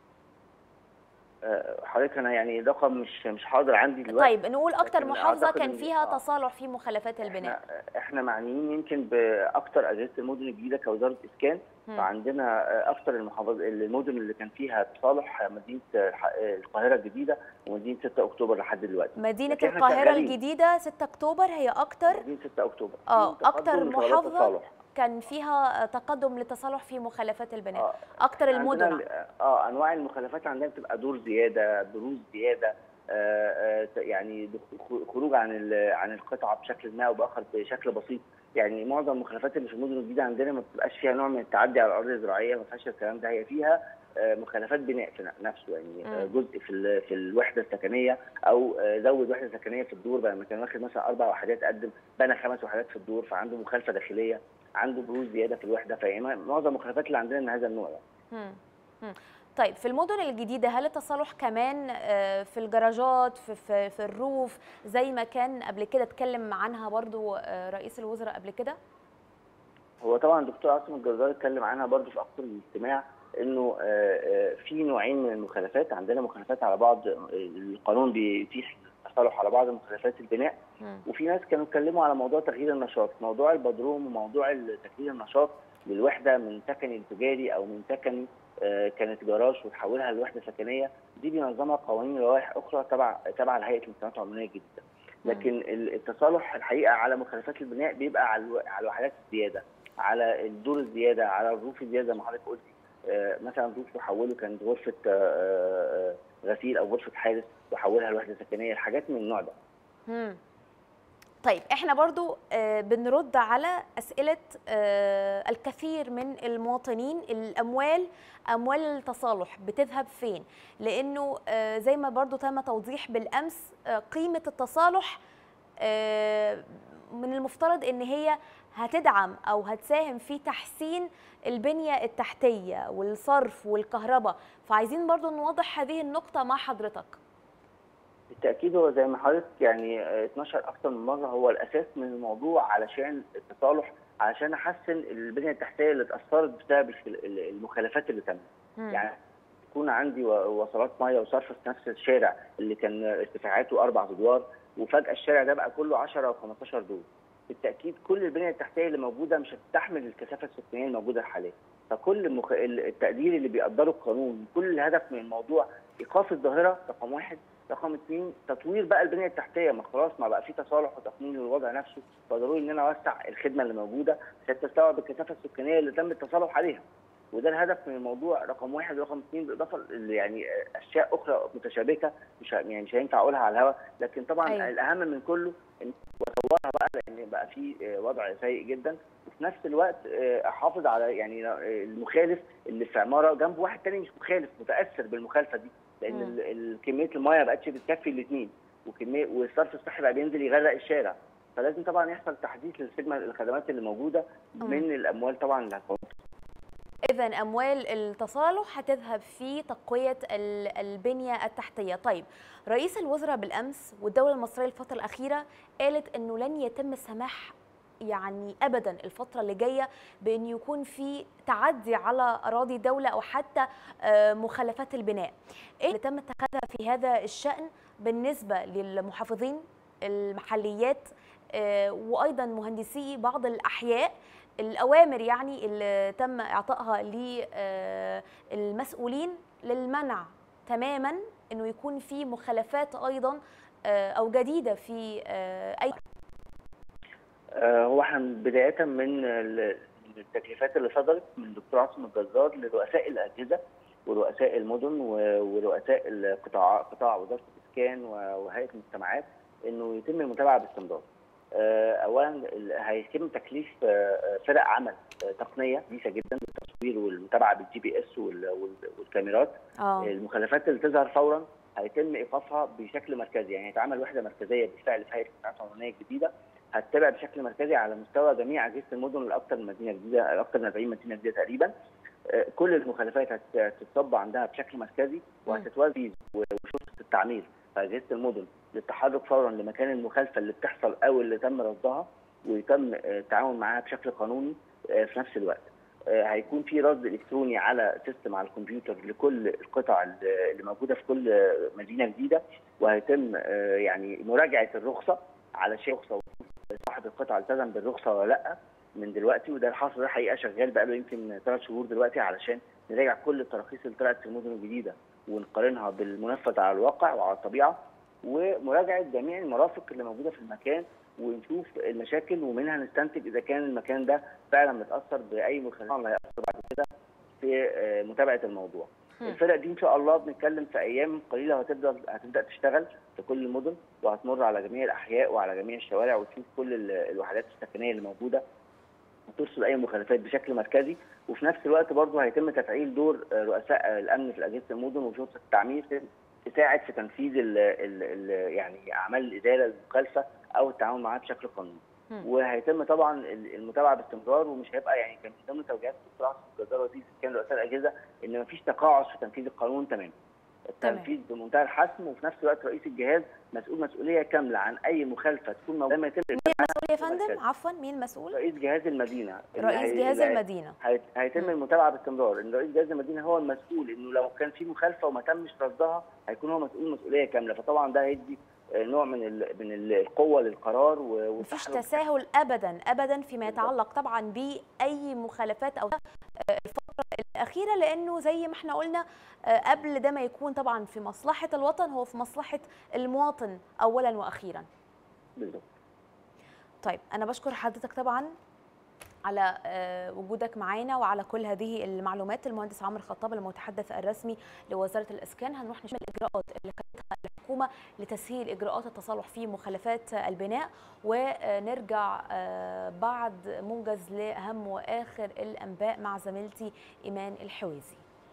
آه، حضرتك انا يعني رقم مش مش حاضر عندي دلوقتي طيب نقول اكتر لكن محافظه أعتقد كان إن- فيها آه. تصالح في مخلفات البناء احنا احنا معنيين يمكن باكتر اجهزه المدن الجديده كوزاره اسكان مم. فعندنا آه، اكتر المحافظ المدن اللي كان فيها تصالح آه، مدينه آه، الح- آه، القاهره الجديده ومدينه 6 اكتوبر لحد دلوقتي مدينه لكن إحنا القاهره شغالين. الجديده 6 اكتوبر هي اكتر مدينه 6 اكتوبر اه في تقدم اكتر لطلبات محافظه التصالح. كان فيها تقدم للتصالح في مخلفات البناء اه اكتر عندنا المدن ال- اه انواع المخالفات عندنا بتبقى دور زياده بروز زياده آه، آه، يعني دخ- خروج عن ال- عن القطعه بشكل ما او باخر بشكل بسيط يعني معظم المخالفات اللي في المدن الجديده عندنا ما بتبقاش فيها نوع من التعدي على الارض الزراعيه ما فيهاش الكلام ده هي فيها آه، مخالفات بناء في نفسه يعني آه، مم. جزء في ال- في الوحده السكنيه او آه، زود وحده سكنيه في الدور بدل ما كان واخد مثلا اربع وحدات قدم بنى خمس وحدات في الدور فعنده مخالفه داخليه عنده بروز زياده في الوحده فهي معظم المخالفات اللي عندنا من هذا النوع يعني. مم. مم. طيب في المدن الجديدة هل التصالح كمان آه، في الجراجات في, في, في الروف زي ما كان قبل كده اتكلم عنها برضو آه، رئيس الوزراء قبل كده؟ هو طبعا الدكتور عاصم الجزار اتكلم عنها برضو في اكثر من اجتماع انه آه، آه، في نوعين من المخالفات عندنا مخالفات على بعض آه، القانون بيتيح التصالح على بعض مخالفات البناء مم. وفي ناس كانوا اتكلموا على موضوع تغيير النشاط موضوع البدروم وموضوع تغيير النشاط للوحده من سكني تجاري او من سكني آه، كانت جراج وتحولها لوحده سكنيه دي بينظمها قوانين ولوائح اخرى تبع تبع لهيئه المجتمعات العمرانيه الجديده لكن ال- التصالح الحقيقه على مخالفات البناء بيبقى على الو- على الوحدات الزياده على الدور الزياده على الروف الزياده زي ما حضرتك قلتي آه، مثلا روف تحوله كانت غرفه آه، آه، آه، غسيل او غرفه حارس وحولها لوحده سكنيه الحاجات من النوع ده مم. طيب احنا برضو آه، بنرد على اسئله آه، الكثير من المواطنين الاموال اموال التصالح بتذهب فين لانه آه، زي ما برضو تم توضيح بالامس آه، قيمه التصالح آه، من المفترض ان هي هتدعم او هتساهم في تحسين البنيه التحتيه والصرف والكهرباء فعايزين برضو نوضح هذه النقطه مع حضرتك بالتاكيد هو زي ما حضرتك يعني آه، 12 اكتر من مره هو الاساس من الموضوع علشان التصالح علشان احسن البنيه التحتيه اللي اتاثرت بسبب ال- ال- المخالفات اللي تمت مم. يعني يكون عندي و- وصلات ميه وصرف في نفس الشارع اللي كان ارتفاعاته اربع ادوار وفجاه الشارع ده بقى كله 10 و15 دور بالتاكيد كل البنيه التحتيه اللي موجوده مش هتستحمل الكثافه السكانيه الموجوده حاليا فكل المخ... التقدير اللي بيقدره القانون كل الهدف من الموضوع ايقاف الظاهره رقم واحد رقم اثنين تطوير بقى البنيه التحتيه ما خلاص ما بقى في تصالح وتقنين للوضع نفسه فضروري ان انا اوسع الخدمه اللي موجوده عشان تستوعب الكثافه السكانيه اللي تم التصالح عليها وده الهدف من الموضوع رقم واحد ورقم اثنين بالاضافه ل- يعني اشياء اخرى متشابكه مش ه- يعني مش هينفع اقولها على الهواء لكن طبعا أيوة. أيوة. الاهم من كله ان واطورها بقى لان بقى في آه، وضع سيء جدا وفي نفس الوقت آه، احافظ على يعني آه، المخالف اللي في عماره جنب واحد تاني مش مخالف متاثر بالمخالفه دي لان مم. ال- ال- كميه الميه ما بقتش بتكفي الاثنين وكميه والصرف الصحي بقى بينزل يغرق الشارع فلازم طبعا يحصل تحديث للخدمه الخدمات اللي موجوده مم. من الاموال طبعا اللي هتكون إذا أموال التصالح هتذهب في تقوية ال- البنية التحتية طيب رئيس الوزراء بالأمس والدولة المصرية الفترة الأخيرة قالت أنه لن يتم السماح يعني ابدا الفتره اللي جايه بان يكون في تعدي على اراضي الدوله او حتى آه، مخالفات البناء ايه اللي تم اتخاذها في هذا الشان بالنسبه للمحافظين المحليات آه، وايضا مهندسي بعض الاحياء الاوامر يعني اللي تم اعطائها للمسؤولين للمنع تماما انه يكون في مخالفات ايضا آه، او جديده في آه، اي آه، هو احنا بداية من ال- التكليفات اللي صدرت من دكتور عاصم الجزار لرؤساء الأجهزة ورؤساء المدن و- ورؤساء القطاع قطاع وزارة الإسكان و- وهيئة المجتمعات إنه يتم المتابعة باستمرار. آه، أولا ال- هيتم تكليف آه، آه، فرق عمل آه، تقنية حديثة جدا للتصوير والمتابعة بالجي بي اس وال- وال- والكاميرات اه المخالفات اللي تظهر فورا هيتم ايقافها بشكل مركزي يعني هيتعمل وحده مركزيه بالفعل في هيئه المجتمعات العمرانيه الجديده هتتابع بشكل مركزي على مستوى جميع اجهزه المدن الاكثر من مدينه جديده الاكثر من 40 مدينه جديده تقريبا آه، كل المخالفات هت- هتتصب عندها بشكل مركزي وهتتوزع وشرطه التعمير في اجهزه المدن للتحرك فورا لمكان المخالفه اللي بتحصل او اللي تم رصدها ويتم آه، التعامل معاها بشكل قانوني آه، في نفس الوقت. آه، هيكون في رصد الكتروني على سيستم على الكمبيوتر لكل القطع اللي اللي موجوده في كل آه، مدينه جديده وهيتم آه، يعني مراجعه الرخصه على شيء رخصه صاحب القطعه التزم بالرخصه ولا لا من دلوقتي وده الحصر ده حقيقه شغال بقاله يمكن ثلاث شهور دلوقتي علشان نراجع كل التراخيص اللي طلعت في المدن الجديده ونقارنها بالمنفذ على الواقع وعلى الطبيعه ومراجعه جميع المرافق اللي موجوده في المكان ونشوف المشاكل ومنها نستنتج اذا كان المكان ده فعلا متاثر باي مخالفه اللي هيأثر بعد كده في آه، متابعه الموضوع. مم. الفرق دي ان شاء الله بنتكلم في ايام قليله هتبدا هتبدا تشتغل في كل المدن وهتمر على جميع الاحياء وعلى جميع الشوارع وتشوف كل ال- الوحدات السكنيه اللي موجوده وترصد اي مخالفات بشكل مركزي وفي نفس الوقت برضه هيتم تفعيل دور آه، رؤساء آه، الامن في اجهزه المدن وشرطه التعمير في- تساعد في تنفيذ ال ال ال يعني اعمال الاداره المخالفه او التعامل معاها بشكل قانوني. مم. وهيتم طبعا ال- المتابعه باستمرار ومش هيبقى يعني كان من ضمن توجيهات الدكتور عاصم الجزار وزير كان رؤساء الاجهزه ان مفيش تقاعس في تنفيذ القانون تماما. التنفيذ بمنتهى الحسم وفي نفس الوقت رئيس الجهاز مسؤول مسؤوليه كامله عن اي مخالفه تكون موجوده لما يتم مين المسؤول يا فندم مركزي. عفوا مين المسؤول رئيس جهاز المدينه اللي رئيس هي- جهاز اللي هي- المدينه هيت- هيتم مم. المتابعه باستمرار ان رئيس جهاز المدينه هو المسؤول انه لو كان في مخالفه وما تمش رصدها هيكون هو مسؤول مسؤوليه كامله فطبعا ده هيدي آه، نوع من ال من ال- القوه للقرار و- مفيش والتحرك تساهل ابدا ابدا فيما بالظبط. يتعلق طبعا باي مخالفات او آه، الفتره اخيره لانه زي ما احنا قلنا آه، قبل ده ما يكون طبعا في مصلحه الوطن هو في مصلحه المواطن اولا واخيرا بالظبط طيب انا بشكر حضرتك طبعا على آه، وجودك معانا وعلى كل هذه المعلومات المهندس عمرو خطاب المتحدث الرسمي لوزاره الاسكان هنروح نشوف الاجراءات اللي خدتها الحكومه لتسهيل اجراءات التصالح في مخالفات البناء ونرجع آه، بعد موجز لاهم واخر الانباء مع زميلتي ايمان الحويزي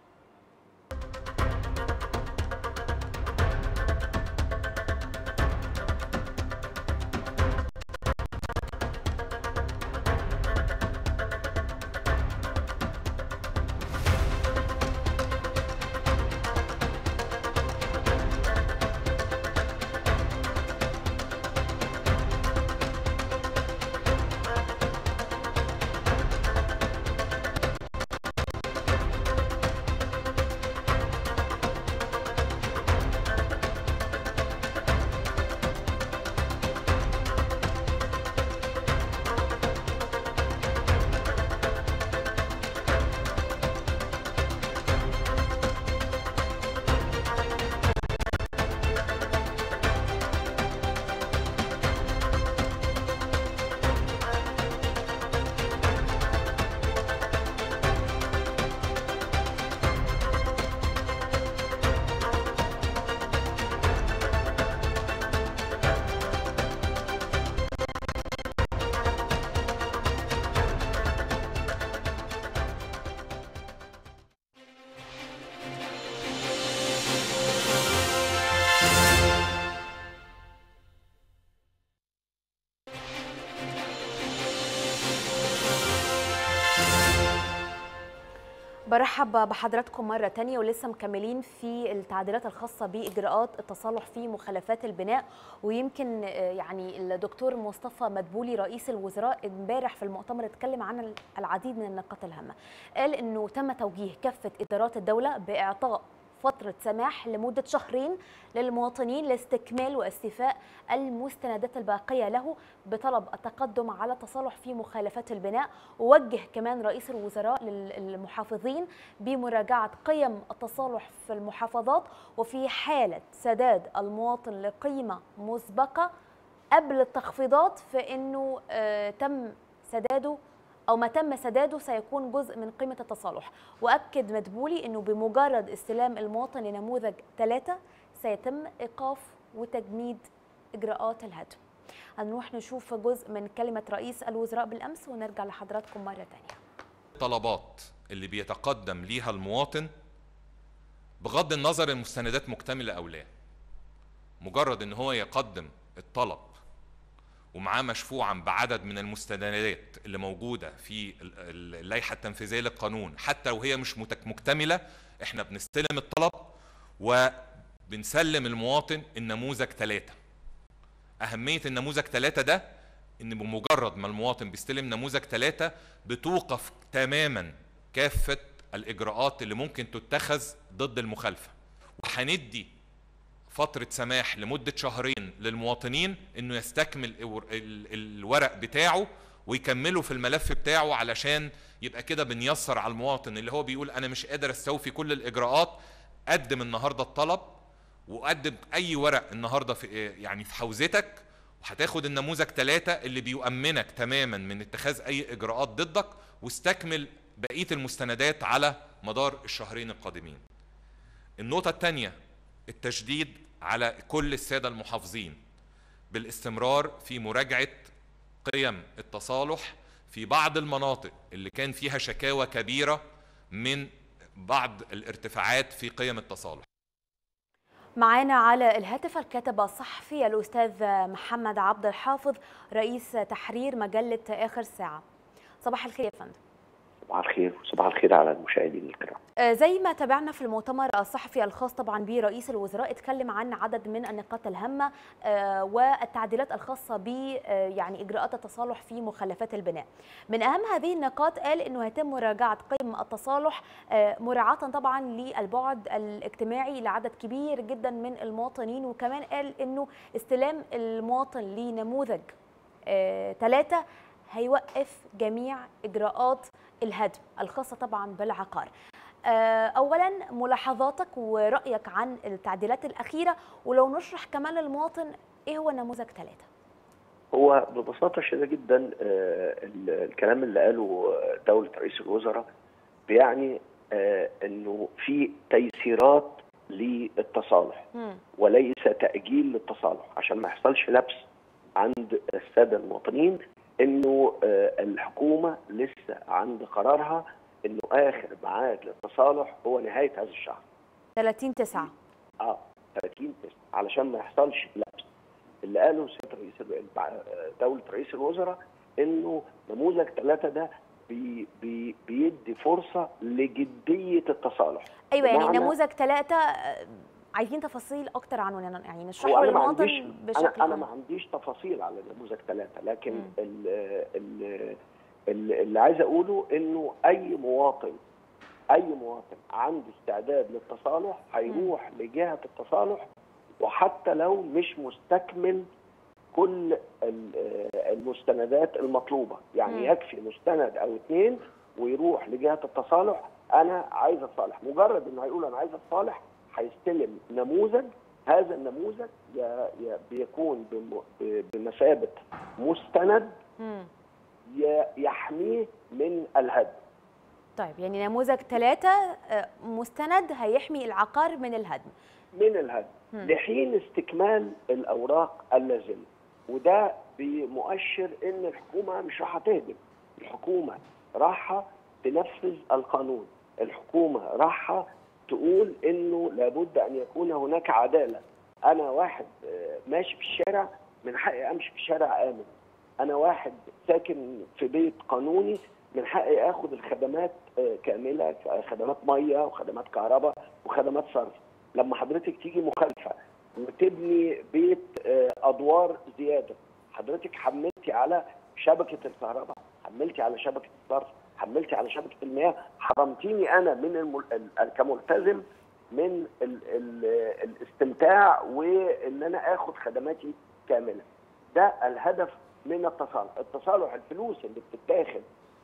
برحب بحضراتكم مرة تانية ولسه مكملين في التعديلات الخاصة بإجراءات التصالح في مخالفات البناء ويمكن آه، يعني الدكتور مصطفى مدبولي رئيس الوزراء امبارح في المؤتمر اتكلم عن العديد من النقاط الهامة قال انه تم توجيه كافة إدارات الدولة بإعطاء فترة سماح لمدة شهرين للمواطنين لاستكمال واستيفاء المستندات الباقية له بطلب التقدم على التصالح في مخالفات البناء ووجه كمان رئيس الوزراء للمحافظين بمراجعة قيم التصالح في المحافظات وفي حالة سداد المواطن لقيمة مسبقة قبل التخفيضات فإنه آه، تم سداده أو ما تم سداده سيكون جزء من قيمة التصالح وأكد مدبولي أنه بمجرد استلام المواطن لنموذج ثلاثة سيتم إيقاف وتجميد إجراءات الهدم هنروح نشوف جزء من كلمة رئيس الوزراء بالأمس ونرجع لحضراتكم مرة تانية الطلبات اللي بيتقدم ليها المواطن بغض النظر المستندات مكتملة أو لا مجرد ان هو يقدم الطلب ومعاه مشفوعا بعدد من المستندات اللي موجودة في ال- ال- اللائحة التنفيذية للقانون حتى لو هي مش متك- مكتملة احنا بنستلم الطلب وبنسلم المواطن النموذج ثلاثة أهمية النموذج ثلاثة ده إن بمجرد ما المواطن بيستلم نموذج ثلاثة بتوقف تماما كافة الإجراءات اللي ممكن تتخذ ضد المخالفة وهندي فترة سماح لمدة شهرين للمواطنين انه يستكمل الور- ال- الورق بتاعه ويكمله في الملف بتاعه علشان يبقى كده بنيسر على المواطن اللي هو بيقول انا مش قادر استوفي كل الاجراءات قدم النهارده الطلب وقدم اي ورق النهارده في يعني في حوزتك وهتاخد النموذج ثلاثة اللي بيؤمنك تماما من اتخاذ اي اجراءات ضدك واستكمل بقية المستندات على مدار الشهرين القادمين النقطة الثانية التشديد على كل السادة المحافظين بالاستمرار في مراجعة قيم التصالح في بعض المناطق اللي كان فيها شكاوى كبيرة من بعض الارتفاعات في قيم التصالح معانا على الهاتف الكاتب الصحفي الأستاذ محمد عبد الحافظ رئيس تحرير مجلة آخر ساعة صباح الخير يا فندم صباح الخير وصباح الخير على المشاهدين الكرام آه، زي ما تابعنا في المؤتمر الصحفي الخاص طبعا برئيس الوزراء اتكلم عن عدد من النقاط الهامه آه، والتعديلات الخاصه ب آه، يعني اجراءات التصالح في مخلفات البناء. من اهم هذه النقاط قال انه هيتم مراجعه قيم التصالح آه، مراعاه طبعا للبعد الاجتماعي لعدد كبير جدا من المواطنين وكمان قال انه استلام المواطن لنموذج ثلاثه هيوقف جميع اجراءات الهدم الخاصه طبعا بالعقار. آه، اولا ملاحظاتك ورايك عن التعديلات الاخيره ولو نشرح كمان للمواطن ايه هو نموذج ثلاثة هو ببساطه شديده جدا آه، ال- الكلام اللي قاله دوله رئيس الوزراء بيعني آه، انه في تيسيرات للتصالح مم. وليس تاجيل للتصالح عشان ما يحصلش لبس عند الساده المواطنين انه آه، الحكومه لسه عند قرارها انه اخر ميعاد للتصالح هو نهايه هذا الشهر 30 9 اه 30 9 علشان ما يحصلش لبس اللي قاله سياده رئيس ال- دوله رئيس الوزراء انه نموذج ثلاثه ده بي بي بيدي فرصه لجديه التصالح ايوه يعني بمعنى- نموذج ثلاثة عايزين تفاصيل اكتر عنه يعني- يعني هو نشرحه انا ما عنديش للمواطن انا بشكل انا ما عام عنديش تفاصيل على نموذج ثلاثه لكن مم. ال ال ال اللي عايز اقوله انه اي مواطن اي مواطن عنده استعداد للتصالح هيروح لجهه التصالح وحتى لو مش مستكمل كل ال- المستندات المطلوبه يعني مم. يكفي مستند او اثنين ويروح لجهه التصالح انا عايز اتصالح مجرد انه هيقول انا عايز اتصالح هيستلم نموذج هذا النموذج ي- ي- بيكون بم- ب- بمثابه مستند مم. ي- يحميه من الهدم طيب يعني نموذج ثلاثة آه، مستند هيحمي العقار من الهدم من الهدم مم. لحين استكمال الاوراق اللازمه وده بمؤشر ان الحكومه مش راح تهدم الحكومه راح تنفذ القانون الحكومه راح تقول انه لابد ان يكون هناك عداله انا واحد آه، ماشي في الشارع من حقي امشي في الشارع امن انا واحد ساكن في بيت قانوني من حقي اخد الخدمات آه، كامله خدمات ميه وخدمات كهرباء وخدمات صرف لما حضرتك تيجي مخالفه وتبني بيت آه، ادوار زياده حضرتك حملتي على شبكه الكهرباء حملتي على شبكه الصرف حملتي على شبكه المياه حرمتيني انا من المل... ال- كملتزم من ال... ال... الاستمتاع وان انا اخد خدماتي كامله ده الهدف من التصالح التصالح الفلوس اللي بتتاخد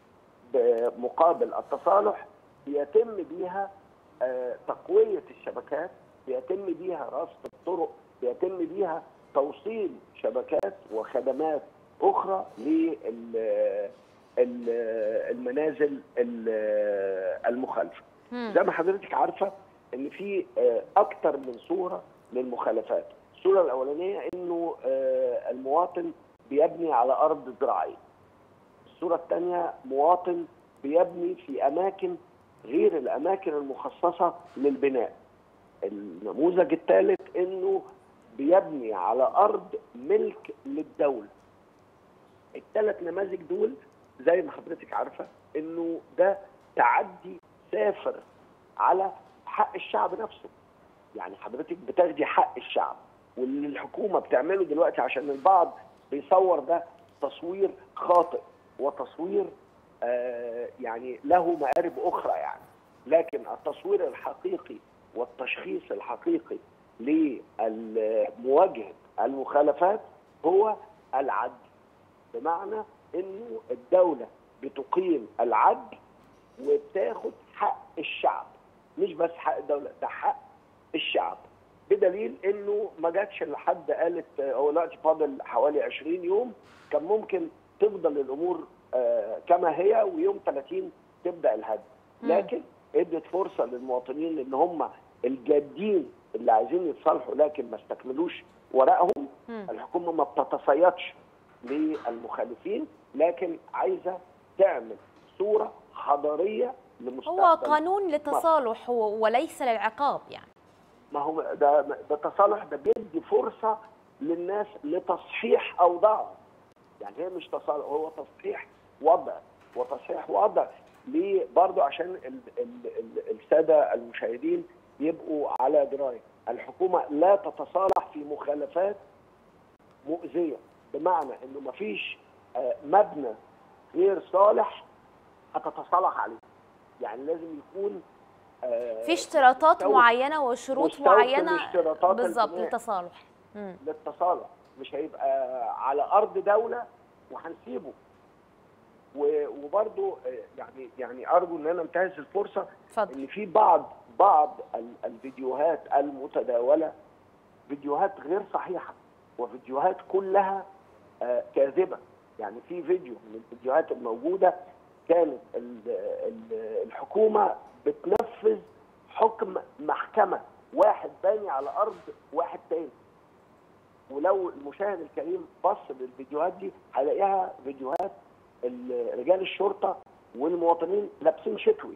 بمقابل التصالح بيتم بيها آه، تقوية الشبكات بيتم بيها رصد الطرق بيتم بيها توصيل شبكات وخدمات أخرى للمنازل المخالفة مم. زي ما حضرتك عارفة ان في آه، اكتر من صورة للمخالفات الصورة الاولانية انه آه، المواطن بيبني على ارض زراعية الصورة الثانية مواطن بيبني في اماكن غير الاماكن المخصصة للبناء النموذج الثالث انه بيبني على ارض ملك للدولة الثلاث نماذج دول زي ما حضرتك عارفة انه ده تعدي سافر على حق الشعب نفسه يعني حضرتك بتاخدي حق الشعب واللي الحكومه بتعمله دلوقتي عشان البعض بيصور ده تصوير خاطئ وتصوير آه يعني له مآرب اخرى يعني لكن التصوير الحقيقي والتشخيص الحقيقي لمواجهه المخالفات هو العدل بمعنى انه الدوله بتقيم العدل وبتاخد حق الشعب مش بس حق الدوله ده حق الشعب بدليل انه ما جاتش لحد قالت هو دلوقتي فاضل حوالي 20 يوم كان ممكن تفضل الامور آه، كما هي ويوم 30 تبدا الهدم مم. لكن ادت فرصه للمواطنين ان هم الجادين اللي عايزين يتصالحوا لكن ما استكملوش ورقهم مم. الحكومه ما بتتصيدش للمخالفين لكن عايزه تعمل صوره حضاريه لمستقبل هو قانون للتصالح هو وليس للعقاب يعني ما هو ده ده تصالح ده بيدي فرصه للناس لتصحيح اوضاعهم يعني هي مش تصالح هو تصحيح وضع وتصحيح وضع ليه برضه عشان ال ال ال الساده المشاهدين يبقوا على درايه الحكومه لا تتصالح في مخالفات مؤذيه بمعنى انه ما فيش مبنى غير صالح هتتصالح عليه يعني لازم يكون آه، في اشتراطات مستوفي- معينه وشروط مستوفي معينه الاشتراطات بالظبط البناء. للتصالح مم. للتصالح مش هيبقى على ارض دوله وهنسيبه و- وبرضو آه، يعني يعني ارجو ان انا انتهز الفرصه اتفضل ان في بعض بعض ال- الفيديوهات المتداوله فيديوهات غير صحيحه وفيديوهات كلها آه، كاذبه يعني في فيديو من الفيديوهات الموجوده كانت ال- ال- الحكومه بتنفذ حكم محكمه واحد باني على ارض واحد تاني ولو المشاهد الكريم بص للفيديوهات دي هيلاقيها فيديوهات ال- رجال الشرطه والمواطنين لابسين شتوي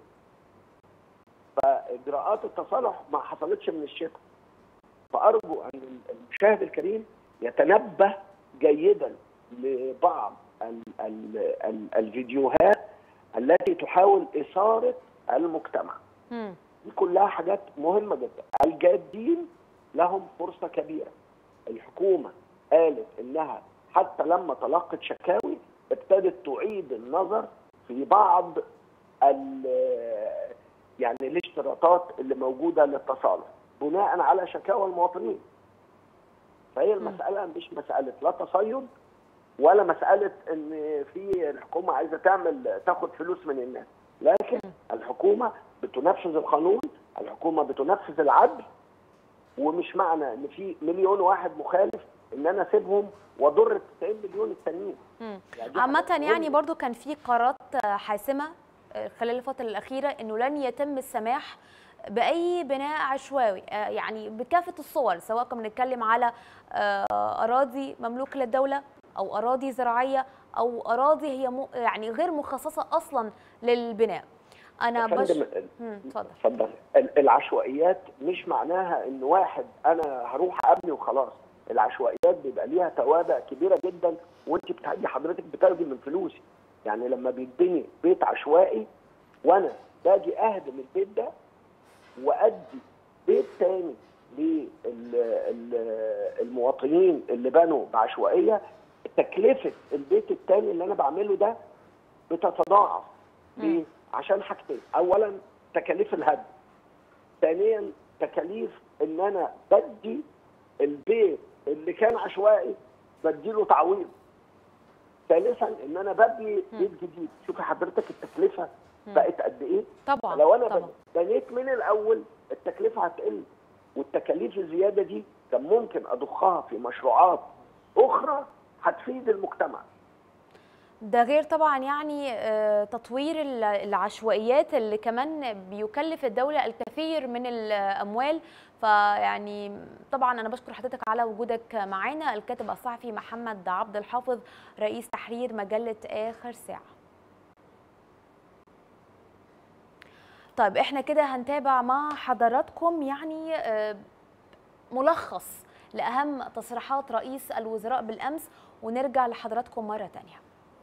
فاجراءات التصالح ما حصلتش من الشتاء فارجو ان المشاهد الكريم يتنبه جيدا لبعض ال ال ال الفيديوهات التي تحاول اثاره المجتمع مم. دي كلها حاجات مهمه جدا الجادين لهم فرصه كبيره الحكومه قالت انها حتى لما تلقت شكاوي ابتدت تعيد النظر في بعض ال- يعني الاشتراطات اللي موجوده للتصالح بناء على شكاوى المواطنين فهي المساله مش مساله لا تصيد ولا مساله ان في الحكومه عايزه تعمل تاخد فلوس من الناس لكن الحكومه بتنفذ القانون الحكومه بتنفذ العدل ومش معنى ان في مليون واحد مخالف ان انا اسيبهم واضر ال 90 مليون التانيين مم. يعني دي عامة حاجات يعني مهمة. برضو كان في قرارات آه، حاسمة آه، خلال الفترة الأخيرة إنه لن يتم السماح بأي بناء عشوائي آه، يعني بكافة الصور سواء كنا بنتكلم على آه، أراضي مملوكة للدولة أو أراضي زراعية أو أراضي هي م- يعني غير مخصصة أصلا للبناء أنا يا بش فندم، مم، اتفضل اتفضل ال- العشوائيات مش معناها ان واحد انا هروح ابني وخلاص العشوائيات بيبقى ليها توابع كبيره جدا وانت بتاخدي حضرتك بتاخدي من فلوسي يعني لما بيتبني بيت عشوائي وانا باجي اهدم البيت ده وادي بيت تاني للمواطنين اللي بنوا بعشوائيه تكلفه البيت التاني اللي انا بعمله ده بتتضاعف ليه؟ عشان حاجتين اولا تكاليف الهدم ثانيا تكاليف ان انا بدي البيت اللي كان عشوائي بديله تعويض ثالثا ان انا ببني بيت جديد شوفي حضرتك التكلفه بقت قد ايه طبعا لو انا طبعا بنيت من الاول التكلفه هتقل والتكاليف الزياده دي كان ممكن اضخها في مشروعات اخرى هتفيد المجتمع ده غير طبعا يعني آه، تطوير ال- العشوائيات اللي كمان بيكلف الدولة الكثير من الأموال فيعني طبعا أنا بشكر حضرتك على وجودك معانا الكاتب الصحفي محمد عبد الحافظ رئيس تحرير مجلة آخر ساعة طيب احنا كده هنتابع مع حضراتكم يعني آه، ملخص لأهم تصريحات رئيس الوزراء بالأمس ونرجع لحضراتكم مرة تانية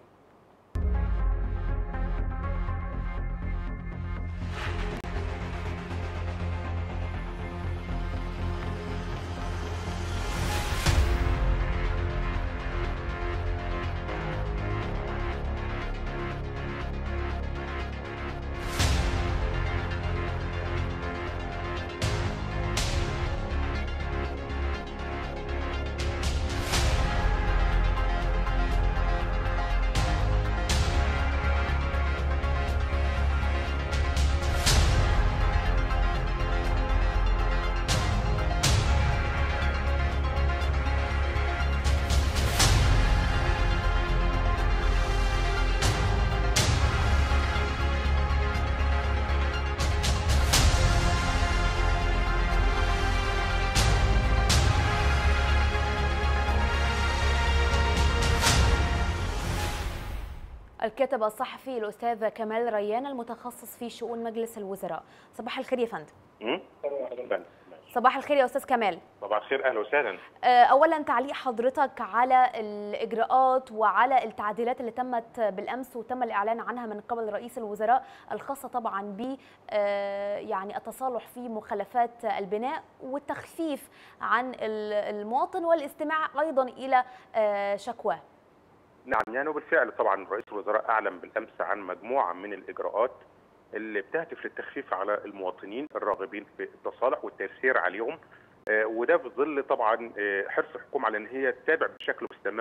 الكاتب الصحفي الأستاذ كمال ريان المتخصص في شؤون مجلس الوزراء صباح الخير يا فندم مم؟ صباح الخير يا أستاذ كمال صباح الخير اهلا وسهلا آه، أولا تعليق حضرتك على الإجراءات وعلى التعديلات اللي تمت بالأمس وتم الإعلان عنها من قبل رئيس الوزراء الخاصة طبعا ب آه، يعني التصالح في مخلفات البناء والتخفيف عن ال- المواطن والاستماع أيضا إلى آه، شكواه نعم يعني وبالفعل طبعا رئيس الوزراء اعلن بالامس عن مجموعه من الاجراءات اللي بتهدف للتخفيف على المواطنين الراغبين في التصالح والتيسير عليهم آه، وده في ظل طبعا آه، حرص الحكومه على ان هي تتابع بشكل مستمر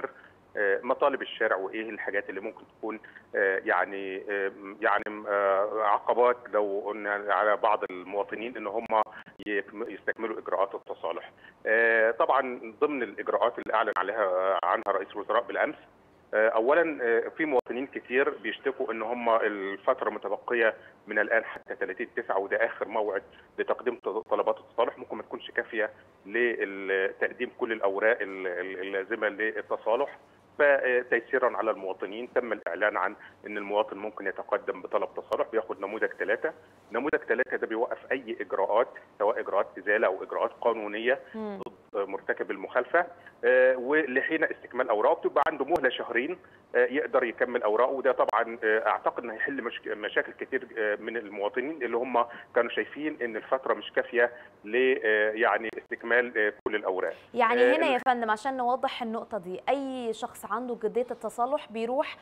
آه، مطالب الشارع وايه الحاجات اللي ممكن تكون آه، يعني آه، يعني آه، عقبات لو قلنا على بعض المواطنين ان هم يكم- يستكملوا اجراءات التصالح. آه، طبعا ضمن الاجراءات اللي اعلن عليها عنها رئيس الوزراء بالامس آه، اولا آه، في مواطنين كتير بيشتكوا ان هم الفتره متبقيه من الان حتى 30 9 وده اخر موعد لتقديم طلبات التصالح ممكن ما تكونش كافيه لتقديم كل الاوراق ال- ال- اللازمه للتصالح فتيسيرا على المواطنين تم الاعلان عن ان المواطن ممكن يتقدم بطلب تصالح بياخد نموذج ثلاثه نموذج ثلاثه ده بيوقف اي اجراءات سواء اجراءات ازاله او اجراءات قانونيه مم. ضد مرتكب المخالفه آه، ولحين استكمال اوراقه بتبقى عنده مهله شهرين آه، يقدر يكمل اوراقه وده طبعا آه، اعتقد انه هيحل مش- مشاكل كتير آه، من المواطنين اللي هم كانوا شايفين ان الفتره مش كافيه ل آه، يعني استكمال آه، كل الاوراق يعني آه، هنا يا فندم عشان نوضح النقطة دي أي شخص عنده جدية التصالح بيروح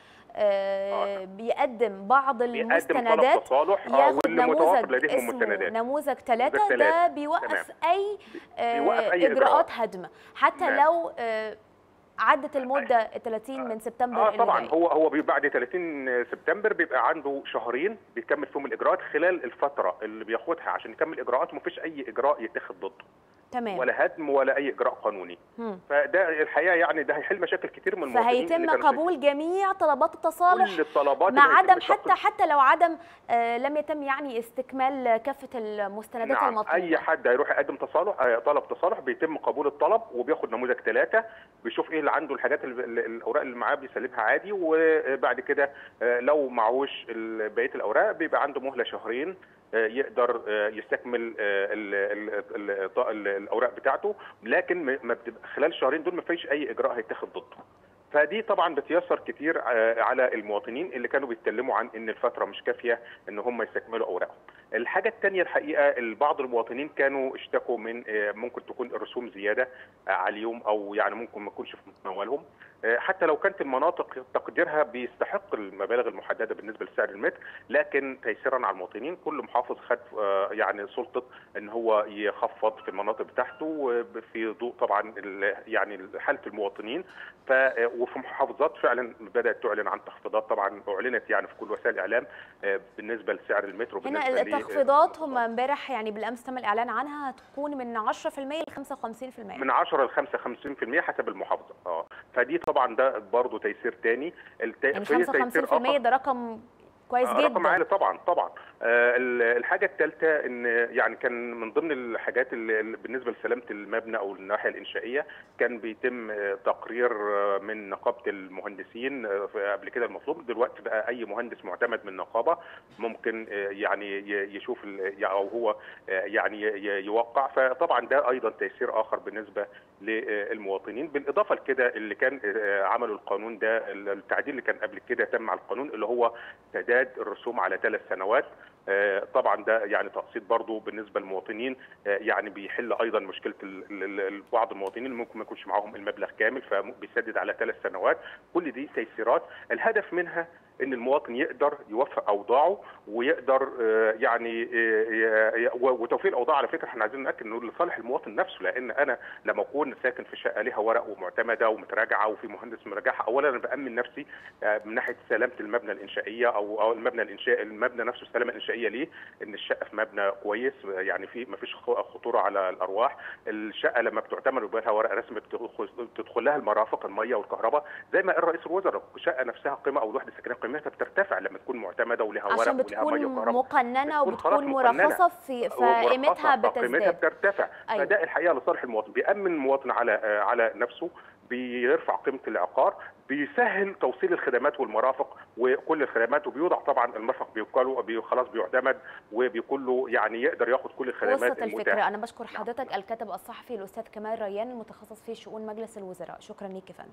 آه، آه. بيقدم بعض بيقدم طلب المستندات تصالح آه، ياخد واللي متوفر نموذج لديهم اسمه مستندات نموذج ثلاثة نموذج ده تلاتة. بيوقف أي آه، بيوقف أي إجراءات إجراءات. هدم حتى نعم. لو آه، عدت المدة 30 من سبتمبر اه اللي طبعا جاي. هو هو بي- بعد 30 سبتمبر بيبقى عنده شهرين بيكمل فيهم الاجراءات خلال الفتره اللي بياخدها عشان يكمل اجراءاته مفيش اي اجراء يتاخد ضده تمام ولا هدم ولا اي اجراء قانوني مم. فده الحقيقه يعني ده هيحل مشاكل كتير من المواطنين اللي فهيتم كانوا قبول جميع طلبات التصالح كل الطلبات مع اللي عدم هيتم حتى حتى لو عدم آه، لم يتم يعني استكمال كافة المستندات نعم المطلوبة اي حد هيروح يقدم تصالح آه، طلب تصالح بيتم قبول الطلب وبياخد نموذج ثلاثه بيشوف ايه اللي عنده الحاجات ال- ال- الاوراق اللي معاه بيسلمها عادي وبعد كده آه، لو معهوش ال- بقيه الاوراق بيبقى عنده مهله شهرين آه، يقدر آه، يستكمل آه، ال- ال- ال- ال- ال- الاوراق بتاعته لكن ما ما بتبقى خلال الشهرين دول ما فيش اي اجراء هيتاخد ضده فدي طبعا بتيسر كتير آه، على المواطنين اللي كانوا بيتكلموا عن ان الفتره مش كافيه ان هم يستكملوا اوراقهم. الحاجه الثانيه الحقيقه بعض المواطنين كانوا اشتكوا من آه، ممكن تكون الرسوم زياده آه، عليهم او يعني ممكن ما تكونش في متناولهم آه، حتى لو كانت المناطق تقديرها بيستحق المبالغ المحدده بالنسبه لسعر المتر لكن تيسيرا على المواطنين كل محافظ خد آه، يعني سلطه ان هو يخفض في المناطق بتاعته وفي ضوء طبعا ال- يعني حاله المواطنين ف وفي محافظات فعلا بدات تعلن عن تخفيضات طبعا اعلنت يعني في كل وسائل الاعلام آه، بالنسبه لسعر المترو هنا بالنسبة ل- التخفيضات هم امبارح يعني بالامس تم الاعلان عنها هتكون من 10% ل 55% من 10 ل 55% حسب المحافظه اه فدي طبعا ده برضه تيسير تاني الت... يعني في تيسير 55% آخر. ده رقم كويس آه، رقم جدا عالي طبعا طبعا آه، ال- الحاجه الثالثه ان يعني كان من ضمن الحاجات اللي اللي بالنسبه لسلامه المبنى او الناحيه الانشائيه كان بيتم آه، تقرير آه، من نقابه المهندسين آه، في- قبل كده المطلوب دلوقتي بقى اي مهندس معتمد من النقابه ممكن آه، يعني ي- يشوف ال- او هو آه، يعني ي- ي- يوقع فطبعا ده ايضا تيسير اخر بالنسبه للمواطنين بالاضافه لكده اللي كان آه، عملوا القانون ده التعديل اللي كان قبل كده تم على القانون اللي هو سداد الرسوم على ثلاث سنوات آه، طبعا ده يعني تقسيط برضه بالنسبه للمواطنين آه، يعني بيحل ايضا مشكله ال- ال- ال- بعض المواطنين اللي ممكن ما يكونش معاهم المبلغ كامل فبيسدد على ثلاث سنوات كل دي تيسيرات الهدف منها ان المواطن يقدر يوفق اوضاعه ويقدر آه، يعني آه، ي- و- وتوفيق الاوضاع على فكره احنا عايزين ناكد انه لصالح المواطن نفسه لان انا لما اكون ساكن في شقه ليها ورق ومعتمده ومتراجعه وفي مهندس مراجعها اولا انا بامن نفسي آه، من ناحيه سلامه المبنى الانشائيه او او المبنى الانشائي المبنى نفسه السلامه الانشائيه ليه ان الشقه في مبنى كويس يعني في ما فيش خطوره على الارواح الشقه لما بتعتمد ويبقى لها ورق رسمي بتدخل تدخل لها المرافق الميه والكهرباء زي ما قال رئيس الوزراء الشقه نفسها قيمه او الوحده السكنيه قيمتها بترتفع لما تكون معتمده ولها ورق عشان ولها بتكون ميه وكهرباء مقننه بتكون خلاص وبتكون مقننة. مرخصه في فقيمتها ومرخصة، فقيمتها بتزداد بترتفع أيوة. فده الحقيقه لصالح المواطن بيامن المواطن على آه، على نفسه بيرفع قيمه العقار بيسهل توصيل الخدمات والمرافق وكل الخدمات وبيوضع طبعا المرفق بيقال بي خلاص بيعتمد وبيكون له يعني يقدر ياخد كل الخدمات وصلت الفكره المتاحه انا بشكر حضرتك الكاتب الصحفي الاستاذ كمال ريان المتخصص في شؤون مجلس الوزراء شكرا ليك يا فندم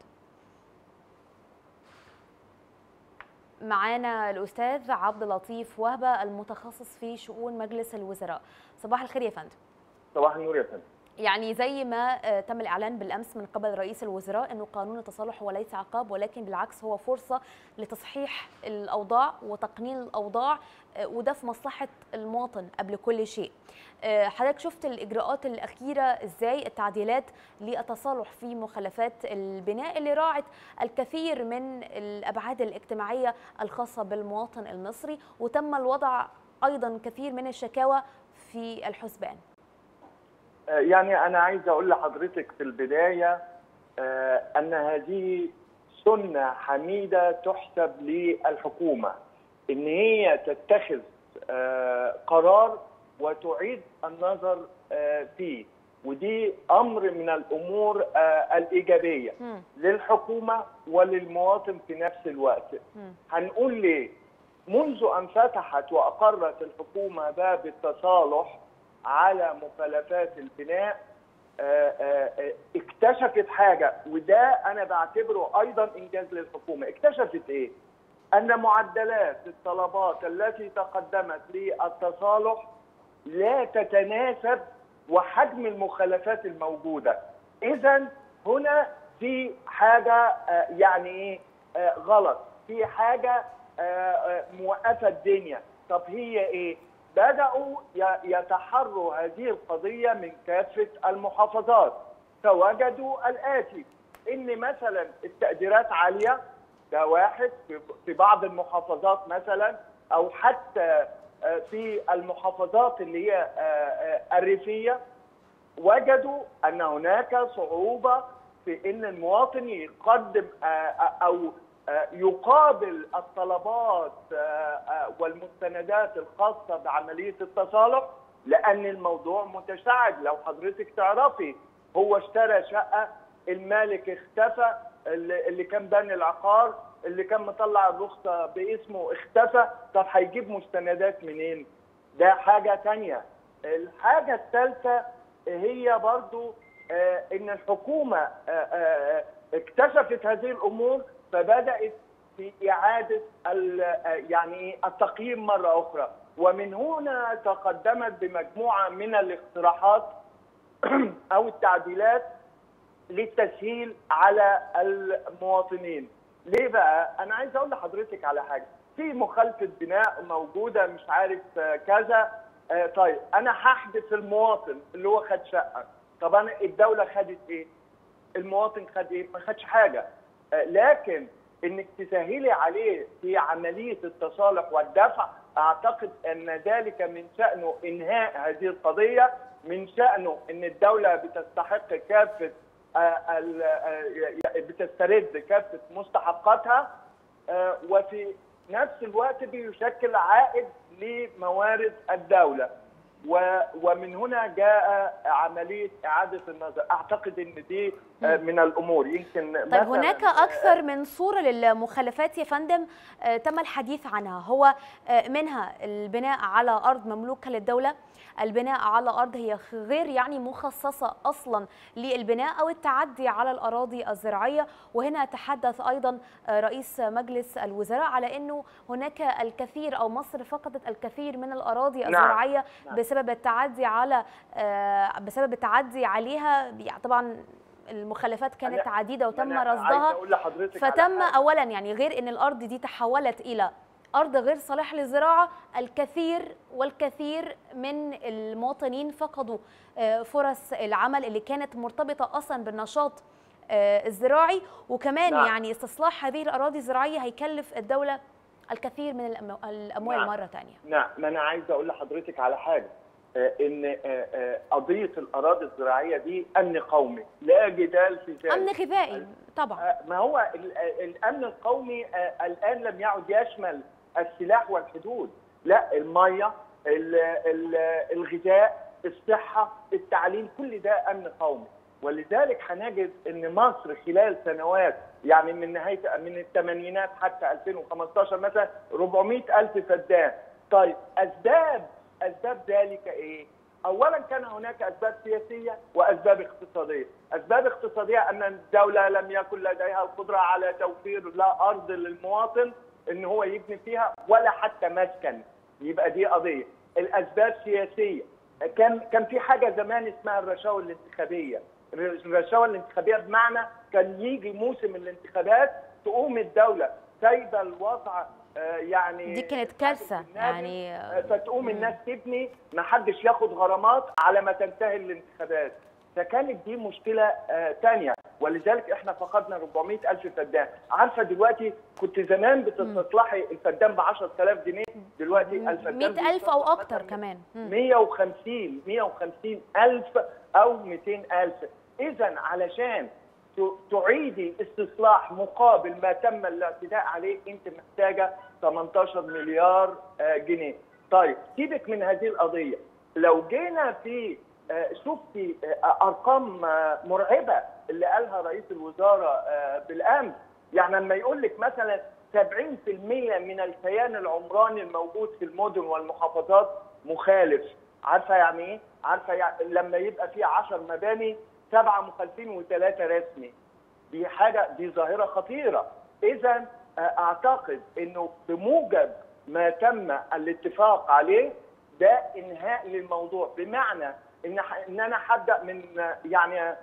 معانا الاستاذ عبد اللطيف وهبه المتخصص في شؤون مجلس الوزراء صباح الخير يا فندم صباح النور يا فندم يعني زي ما آه، تم الاعلان بالامس من قبل رئيس الوزراء انه قانون التصالح هو ليس عقاب ولكن بالعكس هو فرصه لتصحيح الاوضاع وتقنين الاوضاع آه، وده في مصلحه المواطن قبل كل شيء. آه، حضرتك شفت الاجراءات الاخيره ازاي التعديلات للتصالح في مخالفات البناء اللي راعت الكثير من الابعاد الاجتماعيه الخاصه بالمواطن المصري وتم الوضع ايضا كثير من الشكاوى في الحسبان. يعني أنا عايز أقول لحضرتك في البداية آه، أن هذه سنة حميدة تحسب للحكومة إن هي تتخذ آه، قرار وتعيد النظر آه، فيه ودي أمر من الأمور آه، الإيجابية مم. للحكومة وللمواطن في نفس الوقت مم. هنقول ليه منذ أن فتحت وأقرت الحكومة باب التصالح على مخالفات البناء آه، آه، آه، اكتشفت حاجة وده أنا بعتبره أيضا إنجاز للحكومة اكتشفت إيه؟ أن معدلات الطلبات التي تقدمت للتصالح لا تتناسب وحجم المخالفات الموجودة إذا هنا في حاجة آه، يعني إيه آه، غلط في حاجة آه، آه، موقفة الدنيا طب هي إيه بدأوا ي- يتحروا هذه القضية من كافة المحافظات فوجدوا الآتي إن مثلا التقديرات عالية ده واحد في- في بعض المحافظات مثلا أو حتى آه، في المحافظات اللي هي آه، آه، الريفية وجدوا ان هناك صعوبه في ان المواطن يقدم آه، آه، او آه، يقابل الطلبات آه، آه، والمستندات الخاصه بعمليه التصالح لان الموضوع متشعب لو حضرتك تعرفي هو اشترى شقه المالك اختفى اللي اللي كان باني العقار اللي كان مطلع الرخصه باسمه اختفى طب هيجيب مستندات منين؟ ده حاجه تانية الحاجه الثالثه هي برضو آه، ان الحكومه آه، آه، اكتشفت هذه الامور فبدات في اعاده ال- آه، يعني التقييم مره اخرى ومن هنا تقدمت بمجموعه من الاقتراحات او التعديلات للتسهيل على المواطنين ليه بقى انا عايز اقول لحضرتك على حاجه في مخالفه بناء موجوده مش عارف آه، كذا آه، طيب انا هحدث المواطن اللي هو خد شقه طب انا الدوله خدت ايه المواطن خد ايه ما خدش حاجه آه، لكن انك تسهلي عليه في عمليه التصالح والدفع اعتقد ان ذلك من شانه انهاء هذه القضيه من شانه ان الدوله بتستحق كافه آه، ال- آه، بتسترد كافه مستحقاتها آه، وفي نفس الوقت بيشكل عائد لموارد الدوله و- ومن هنا جاء عمليه اعاده النظر اعتقد ان دي آه، من الامور يمكن طيب مثلاً، هناك اكثر من صوره للمخالفات يا فندم آه، تم الحديث عنها هو آه، منها البناء على ارض مملوكه للدوله البناء على ارض هي غير يعني مخصصه اصلا للبناء او التعدي على الاراضي الزراعيه وهنا تحدث ايضا آه، رئيس مجلس الوزراء على انه هناك الكثير او مصر فقدت الكثير من الاراضي نعم، الزراعيه نعم. بسبب التعدي على آه، بسبب التعدي عليها يعني طبعا المخالفات كانت أنا- عديده وتم أنا عايز رصدها أقول لحضرتك على فتم حاجة. اولا يعني غير ان الارض دي تحولت الى ارض غير صالحه للزراعه الكثير والكثير من المواطنين فقدوا آه، فرص العمل اللي كانت مرتبطه اصلا بالنشاط آه، الزراعي وكمان نعم. يعني استصلاح هذه الاراضي الزراعيه هيكلف الدوله الكثير من الأمو- الاموال نعم. مره ثانيه نعم ما انا عايز اقول لحضرتك على حاجه آه، ان آه، آه، قضيه الاراضي الزراعيه دي امن قومي لا جدال في ذلك امن غذائي طبعا آه، ما هو ال- آه، الامن القومي آه، الان لم يعد يشمل السلاح والحدود لا الميه ال- ال- الغذاء الصحه التعليم كل ده امن قومي ولذلك هنجد ان مصر خلال سنوات يعني من نهايه من الثمانينات حتى 2015 مثلا 400 الف فدان طيب اسباب اسباب ذلك ايه؟ اولا كان هناك اسباب سياسيه واسباب اقتصاديه، اسباب اقتصاديه ان الدوله لم يكن لديها القدره على توفير لا ارض للمواطن ان هو يبني فيها ولا حتى مسكن، يبقى دي قضيه. الاسباب سياسيه، كان كان في حاجه زمان اسمها الرشاوى الانتخابيه الرشاوى الانتخابيه بمعنى كان يجي موسم الانتخابات تقوم الدوله سايبه الوضع آه، يعني دي كانت كارثه يعني يعني فتقوم الناس تبني ما حدش ياخد غرامات على ما تنتهي الانتخابات فكانت دي مشكله آه تانية ولذلك احنا فقدنا 400 الف فدان عارفه دلوقتي كنت زمان بتستطلعي الفدان ب 10000 جنيه دلوقتي الفدان 100000 او اكتر كمان مم. 150 150 الف او 200 الف اذا علشان ت- تعيدي استصلاح مقابل ما تم الاعتداء عليه انت محتاجه 18 مليار آه، جنيه طيب سيبك من هذه القضيه لو جينا في آه، شفتي آه، ارقام آه، مرعبه اللي قالها رئيس الوزراء آه، بالامس يعني لما يقول لك مثلا 70% من الكيان العمراني الموجود في المدن والمحافظات مخالف عارفه يعني ايه؟ عارفه يعني لما يبقى في 10 مباني سبعه مخالفين وثلاثه رسمي دي حاجه دي ظاهره خطيره اذا اعتقد انه بموجب ما تم الاتفاق عليه ده انهاء للموضوع بمعنى ان ح- ان انا هبدا من آه، يعني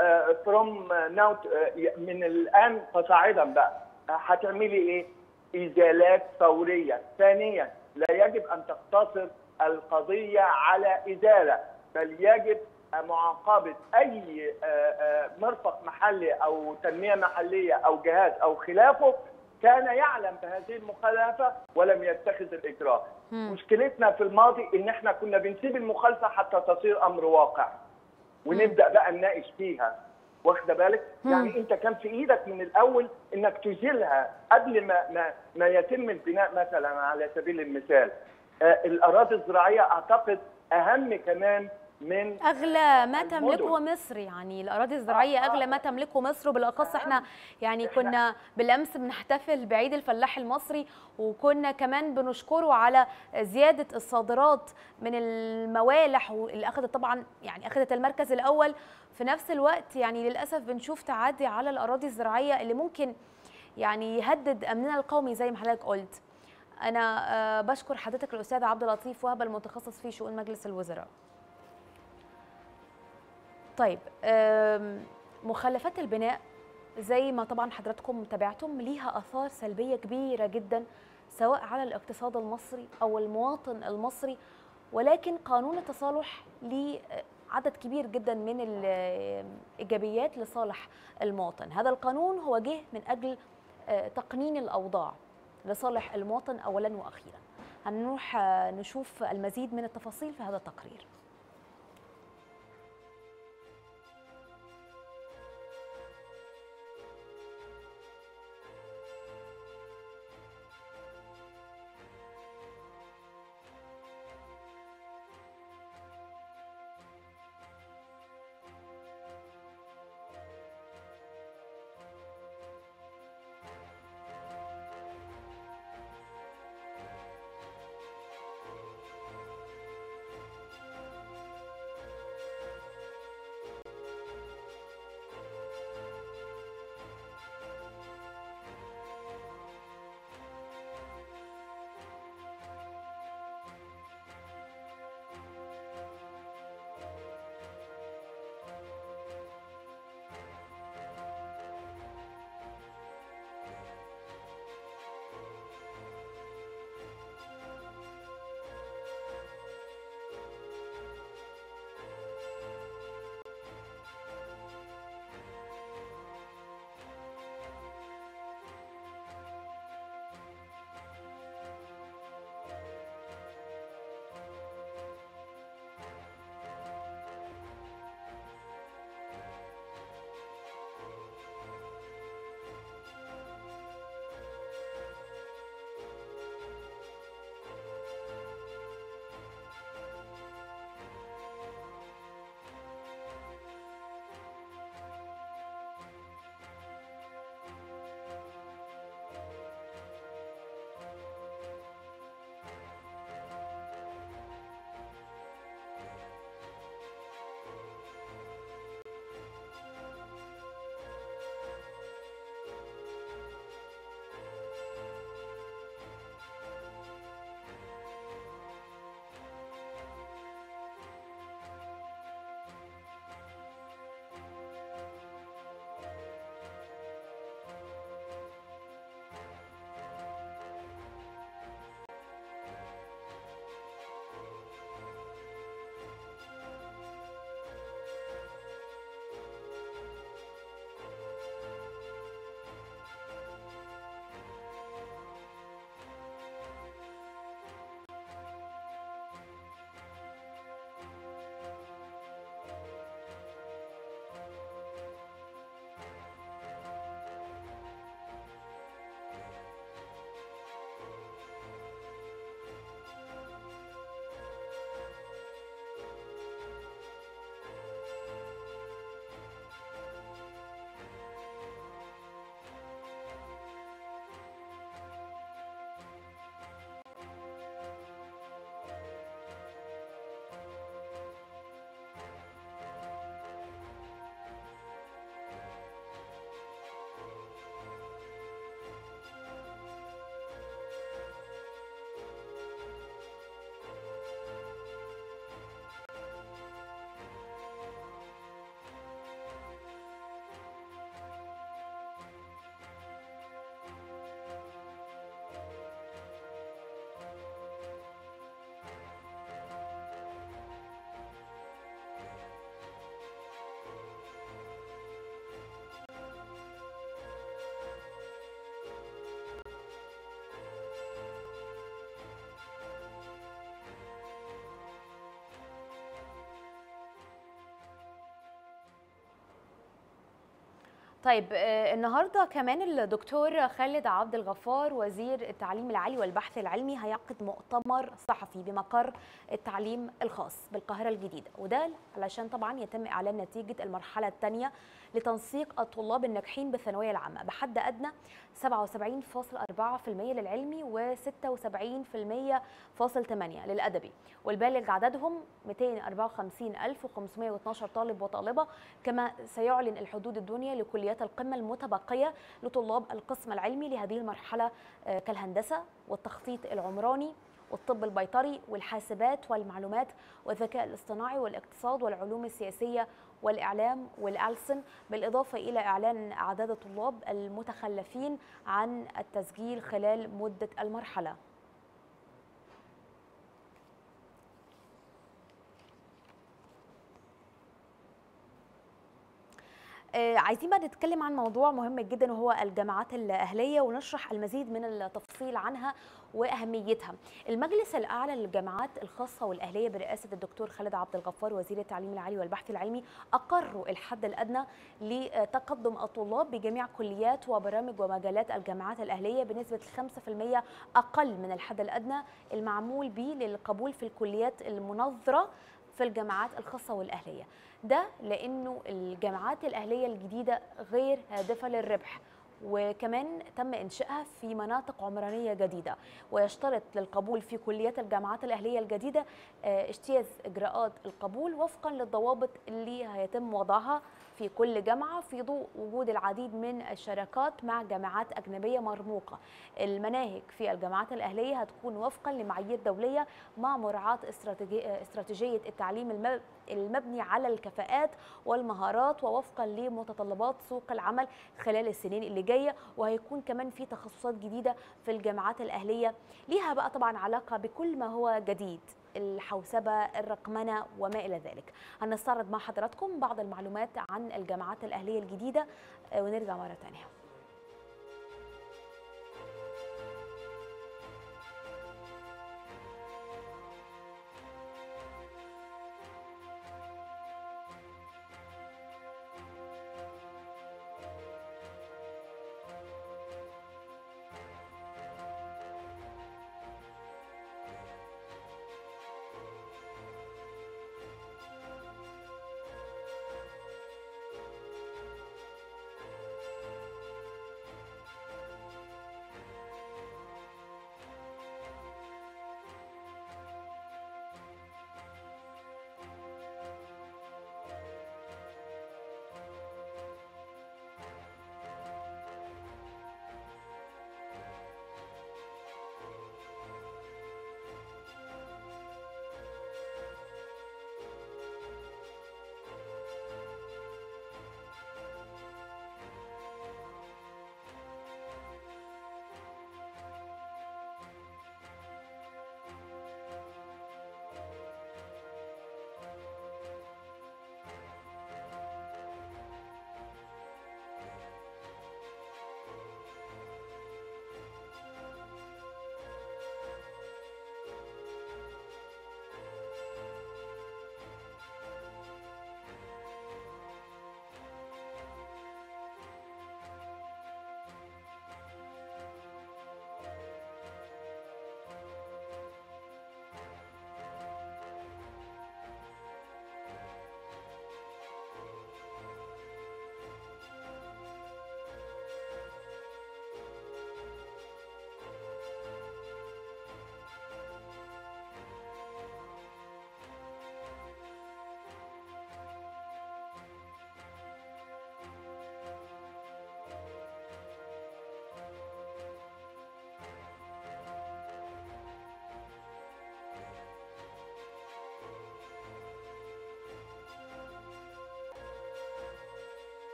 فروم ناو من الان فصاعدا بقى آه، هتعملي ايه؟ ازالات فوريه ثانيا لا يجب ان تقتصر القضيه على ازاله بل يجب معاقبه اي آه، آه، مرفق محلي او تنميه محليه او جهاز او خلافه كان يعلم بهذه المخالفه ولم يتخذ الاجراء. مم. مشكلتنا في الماضي ان احنا كنا بنسيب المخالفه حتى تصير امر واقع ونبدا بقى نناقش فيها واخده بالك مم. يعني انت كان في ايدك من الاول انك تزيلها قبل ما ما, ما يتم البناء مثلا على سبيل المثال آه الاراضي الزراعيه اعتقد اهم كمان من اغلى ما المدن. تملكه مصر يعني الاراضي الزراعيه اغلى ما تملكه مصر وبالاخص احنا يعني كنا بالامس بنحتفل بعيد الفلاح المصري وكنا كمان بنشكره على زياده الصادرات من الموالح واللي اخذت طبعا يعني اخذت المركز الاول في نفس الوقت يعني للاسف بنشوف تعدي على الاراضي الزراعيه اللي ممكن يعني يهدد امننا القومي زي ما حضرتك قلت انا آه، بشكر حضرتك الاستاذ عبد اللطيف وهبه المتخصص في شؤون مجلس الوزراء طيب آم، مخلفات البناء زي ما طبعا حضراتكم تابعتم ليها اثار سلبيه كبيره جدا سواء على الاقتصاد المصري او المواطن المصري ولكن قانون التصالح ليه عدد كبير جدا من الايجابيات لصالح المواطن هذا القانون هو جه من اجل آه، تقنين الاوضاع لصالح المواطن اولا واخيرا هنروح آه، نشوف المزيد من التفاصيل في هذا التقرير طيب آه، النهارده كمان الدكتور خالد عبد الغفار وزير التعليم العالي والبحث العلمي هيعقد مؤتمر صحفي بمقر التعليم الخاص بالقاهره الجديده وده علشان طبعا يتم اعلان نتيجه المرحله الثانيه لتنسيق الطلاب الناجحين بالثانويه العامه بحد ادنى 77.4% للعلمي و 76.8% للادبي والبالغ عددهم 254512 طالب وطالبه كما سيعلن الحدود الدنيا لكليات القمه المتبقيه لطلاب القسم العلمي لهذه المرحله آه، كالهندسه والتخطيط العمراني والطب البيطري والحاسبات والمعلومات والذكاء الاصطناعي والاقتصاد والعلوم السياسيه والاعلام والألسن بالاضافه الى اعلان اعداد الطلاب المتخلفين عن التسجيل خلال مده المرحله آه، عايزين بقى نتكلم عن موضوع مهم جدا وهو الجامعات الأهلية ونشرح المزيد من التفصيل عنها وأهميتها المجلس الأعلى للجامعات الخاصة والأهلية برئاسة الدكتور خالد عبد الغفار وزير التعليم العالي والبحث العلمي أقروا الحد الأدنى لتقدم الطلاب بجميع كليات وبرامج ومجالات الجامعات الأهلية بنسبة 5% أقل من الحد الأدنى المعمول به للقبول في الكليات المنظرة في الجامعات الخاصة والأهلية ده لأنه الجامعات الأهلية الجديدة غير هادفة للربح وكمان تم إنشائها في مناطق عمرانية جديدة ويشترط للقبول في كليات الجامعات الأهلية الجديدة آه، اجتياز إجراءات القبول وفقا للضوابط اللي هيتم وضعها في كل جامعة في ضوء وجود العديد من الشراكات مع جامعات أجنبية مرموقة المناهج في الجامعات الأهلية هتكون وفقا لمعايير دولية مع مراعاة استراتيجي- استراتيجية التعليم الم- المبني على الكفاءات والمهارات ووفقا لمتطلبات سوق العمل خلال السنين اللي جايه وهيكون كمان في تخصصات جديده في الجامعات الاهليه ليها بقى طبعا علاقه بكل ما هو جديد الحوسبه الرقمنه وما الى ذلك هنستعرض مع حضراتكم بعض المعلومات عن الجامعات الاهليه الجديده آه، ونرجع مره ثانيه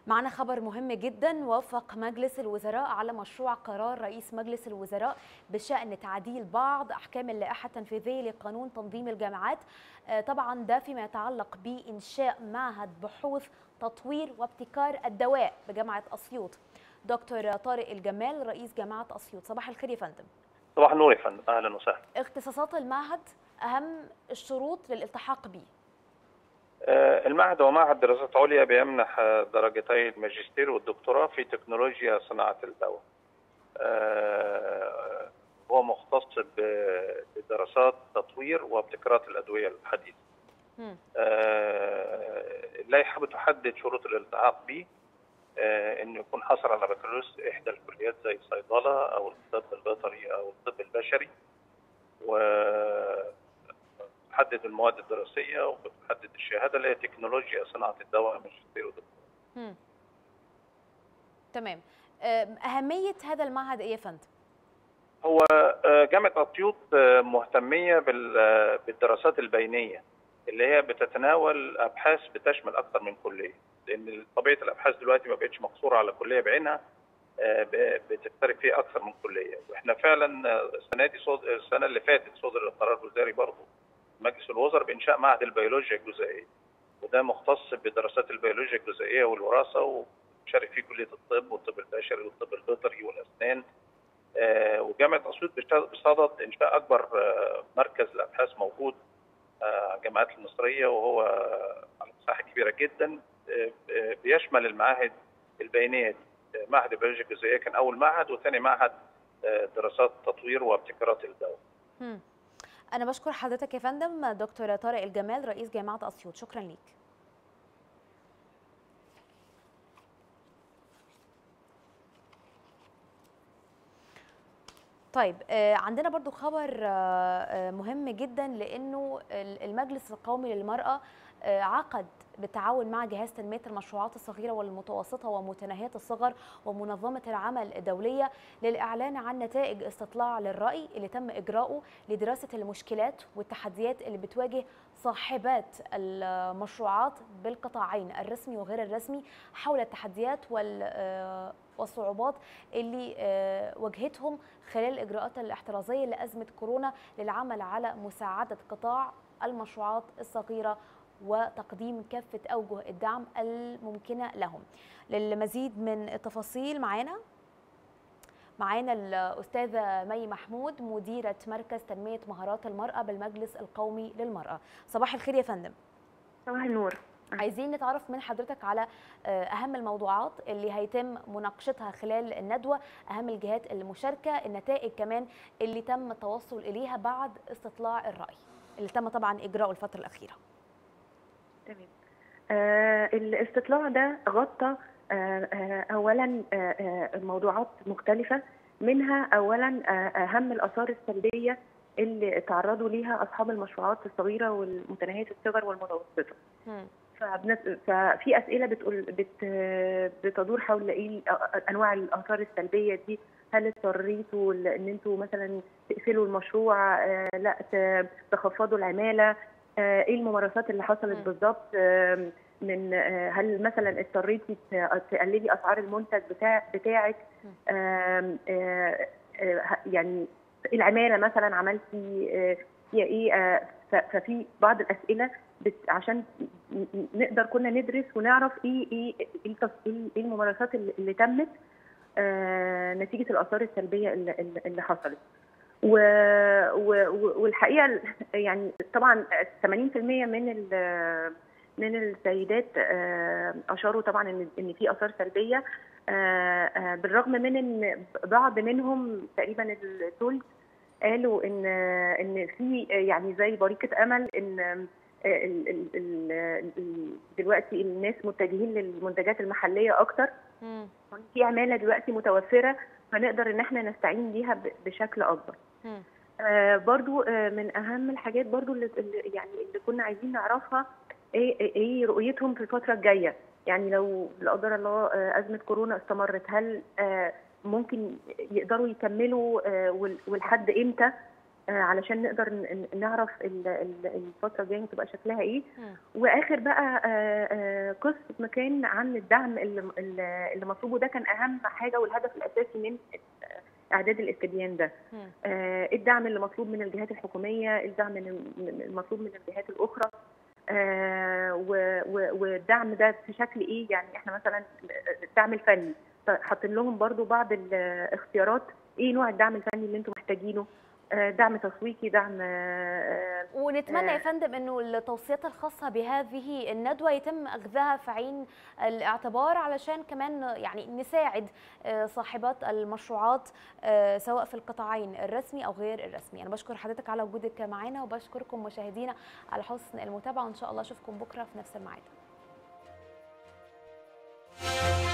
معنا خبر مهم جدا وافق مجلس الوزراء على مشروع قرار رئيس مجلس الوزراء بشأن تعديل بعض أحكام اللائحة التنفيذية لقانون تنظيم الجامعات طبعا ده فيما يتعلق بإنشاء معهد بحوث تطوير وابتكار الدواء بجامعة أسيوط دكتور طارق الجمال رئيس جامعة أسيوط صباح الخير يا فندم صباح النور يا فندم أهلا وسهلا اختصاصات المعهد أهم الشروط للالتحاق به المعهد هو معهد دراسات عليا بيمنح درجتي الماجستير والدكتوراه في تكنولوجيا صناعة الدواء. هو مختص بدراسات تطوير وابتكارات الأدوية الحديثة. اللائحة بتحدد شروط الالتحاق به انه يكون حصل على بكالوريوس احدى الكليات زي الصيدله او الطب البيطري او الطب البشري و بتحدد المواد الدراسيه وبتحدد الشهاده اللي هي تكنولوجيا صناعه الدواء ماجستير ودكتوراه. تمام اهميه هذا المعهد ايه يا فندم؟ هو جامعه اسيوط مهتميه بالدراسات البينيه اللي هي بتتناول ابحاث بتشمل اكثر من كليه لان طبيعه الابحاث دلوقتي ما بقتش مقصوره على كليه بعينها بتشترك فيها اكثر من كليه واحنا فعلا السنه دي صد... السنه اللي فاتت صدر القرار الوزاري برضه مجلس الوزراء بانشاء معهد البيولوجيا الجزيئيه وده مختص بدراسات البيولوجيا الجزيئيه والوراثه وشارك فيه كليه الطب والطب البشري والطب البيطري والاسنان آه وجامعه اسيوط بصدد انشاء اكبر آه مركز لابحاث موجود آه الجامعات المصريه وهو على مساحه كبيره جدا بيشمل المعاهد البينيه دي معهد البيولوجيا الجزيئيه كان اول معهد وثاني معهد دراسات تطوير وابتكارات الدواء. أنا بشكر حضرتك يا فندم دكتور طارق الجمال رئيس جامعة أسيوط شكرا ليك طيب عندنا برضو خبر مهم جدا لأنه المجلس القومي للمرأة عقد بالتعاون مع جهاز تنمية المشروعات الصغيرة والمتوسطة ومتناهية الصغر ومنظمة العمل الدولية للإعلان عن نتائج استطلاع للرأي اللي تم إجراؤه لدراسة المشكلات والتحديات اللي بتواجه صاحبات المشروعات بالقطاعين الرسمي وغير الرسمي حول التحديات والصعوبات اللي واجهتهم خلال الإجراءات الاحترازية لأزمة كورونا للعمل على مساعدة قطاع المشروعات الصغيرة وتقديم كافة أوجه الدعم الممكنة لهم للمزيد من التفاصيل معانا معانا الأستاذة مي محمود مديرة مركز تنمية مهارات المرأة بالمجلس القومي للمرأة صباح الخير يا فندم صباح النور عايزين نتعرف من حضرتك على أهم الموضوعات اللي هيتم مناقشتها خلال الندوة أهم الجهات المشاركة النتائج كمان اللي تم التوصل إليها بعد استطلاع الرأي اللي تم طبعا إجراءه الفترة الأخيرة تمام آه الاستطلاع ده غطى آه آه اولا آه آه موضوعات مختلفه منها اولا آه اهم الاثار السلبيه اللي تعرضوا ليها اصحاب المشروعات الصغيره والمتناهيه الصغر والمتوسطه. ففي اسئله بتقول بت بتدور حول ايه انواع الاثار السلبيه دي هل اضطريتوا ان انتوا مثلا تقفلوا المشروع آه لا تخفضوا العماله ايه الممارسات اللي حصلت بالظبط من هل مثلا اضطريتي تقللي اسعار المنتج بتاع بتاعك يعني العماله مثلا عملتي فيها ايه ففي بعض الاسئله عشان نقدر كنا ندرس ونعرف ايه ايه ايه الممارسات اللي تمت نتيجه الاثار السلبيه اللي, اللي حصلت و... و... والحقيقه يعني طبعا 80% من ال... من السيدات اشاروا طبعا ان ان في اثار سلبيه بالرغم من ان بعض منهم تقريبا الثلث قالوا ان ان في يعني زي بريقه امل ان ال ال ال دلوقتي الناس متجهين للمنتجات المحليه اكتر في عماله دلوقتي متوفره فنقدر ان احنا نستعين بيها بشكل اكبر آه برضو آه من اهم الحاجات برضو اللي يعني اللي كنا عايزين نعرفها ايه ايه رؤيتهم في الفتره الجايه يعني لو لا قدر الله آه ازمه كورونا استمرت هل آه ممكن يقدروا يكملوا آه ولحد امتى علشان نقدر ن- ن- نعرف ال- ال- الفتره الجايه هتبقى شكلها ايه مم. واخر بقى آه، آه، قصه مكان عن الدعم اللي اللي اللي مطلوبه ده كان اهم حاجه والهدف الاساسي من اعداد الاستبيان ده مم. آه، الدعم اللي مطلوب من الجهات الحكوميه الدعم من- المطلوب من الجهات الاخرى آه، و- و- والدعم ده في شكل ايه يعني احنا مثلا الدعم الفني حاطين لهم برضو بعض الاختيارات ايه نوع الدعم الفني اللي انتم محتاجينه آه، دعم تسويقي دعم آه، ونتمنى يا آه. فندم انه التوصيات الخاصه بهذه الندوه يتم اخذها في عين الاعتبار علشان كمان يعني نساعد آه، صاحبات المشروعات آه، سواء في القطاعين الرسمي او غير الرسمي انا بشكر حضرتك على وجودك معنا وبشكركم مشاهدينا على حسن المتابعه وان شاء الله اشوفكم بكره في نفس الميعاد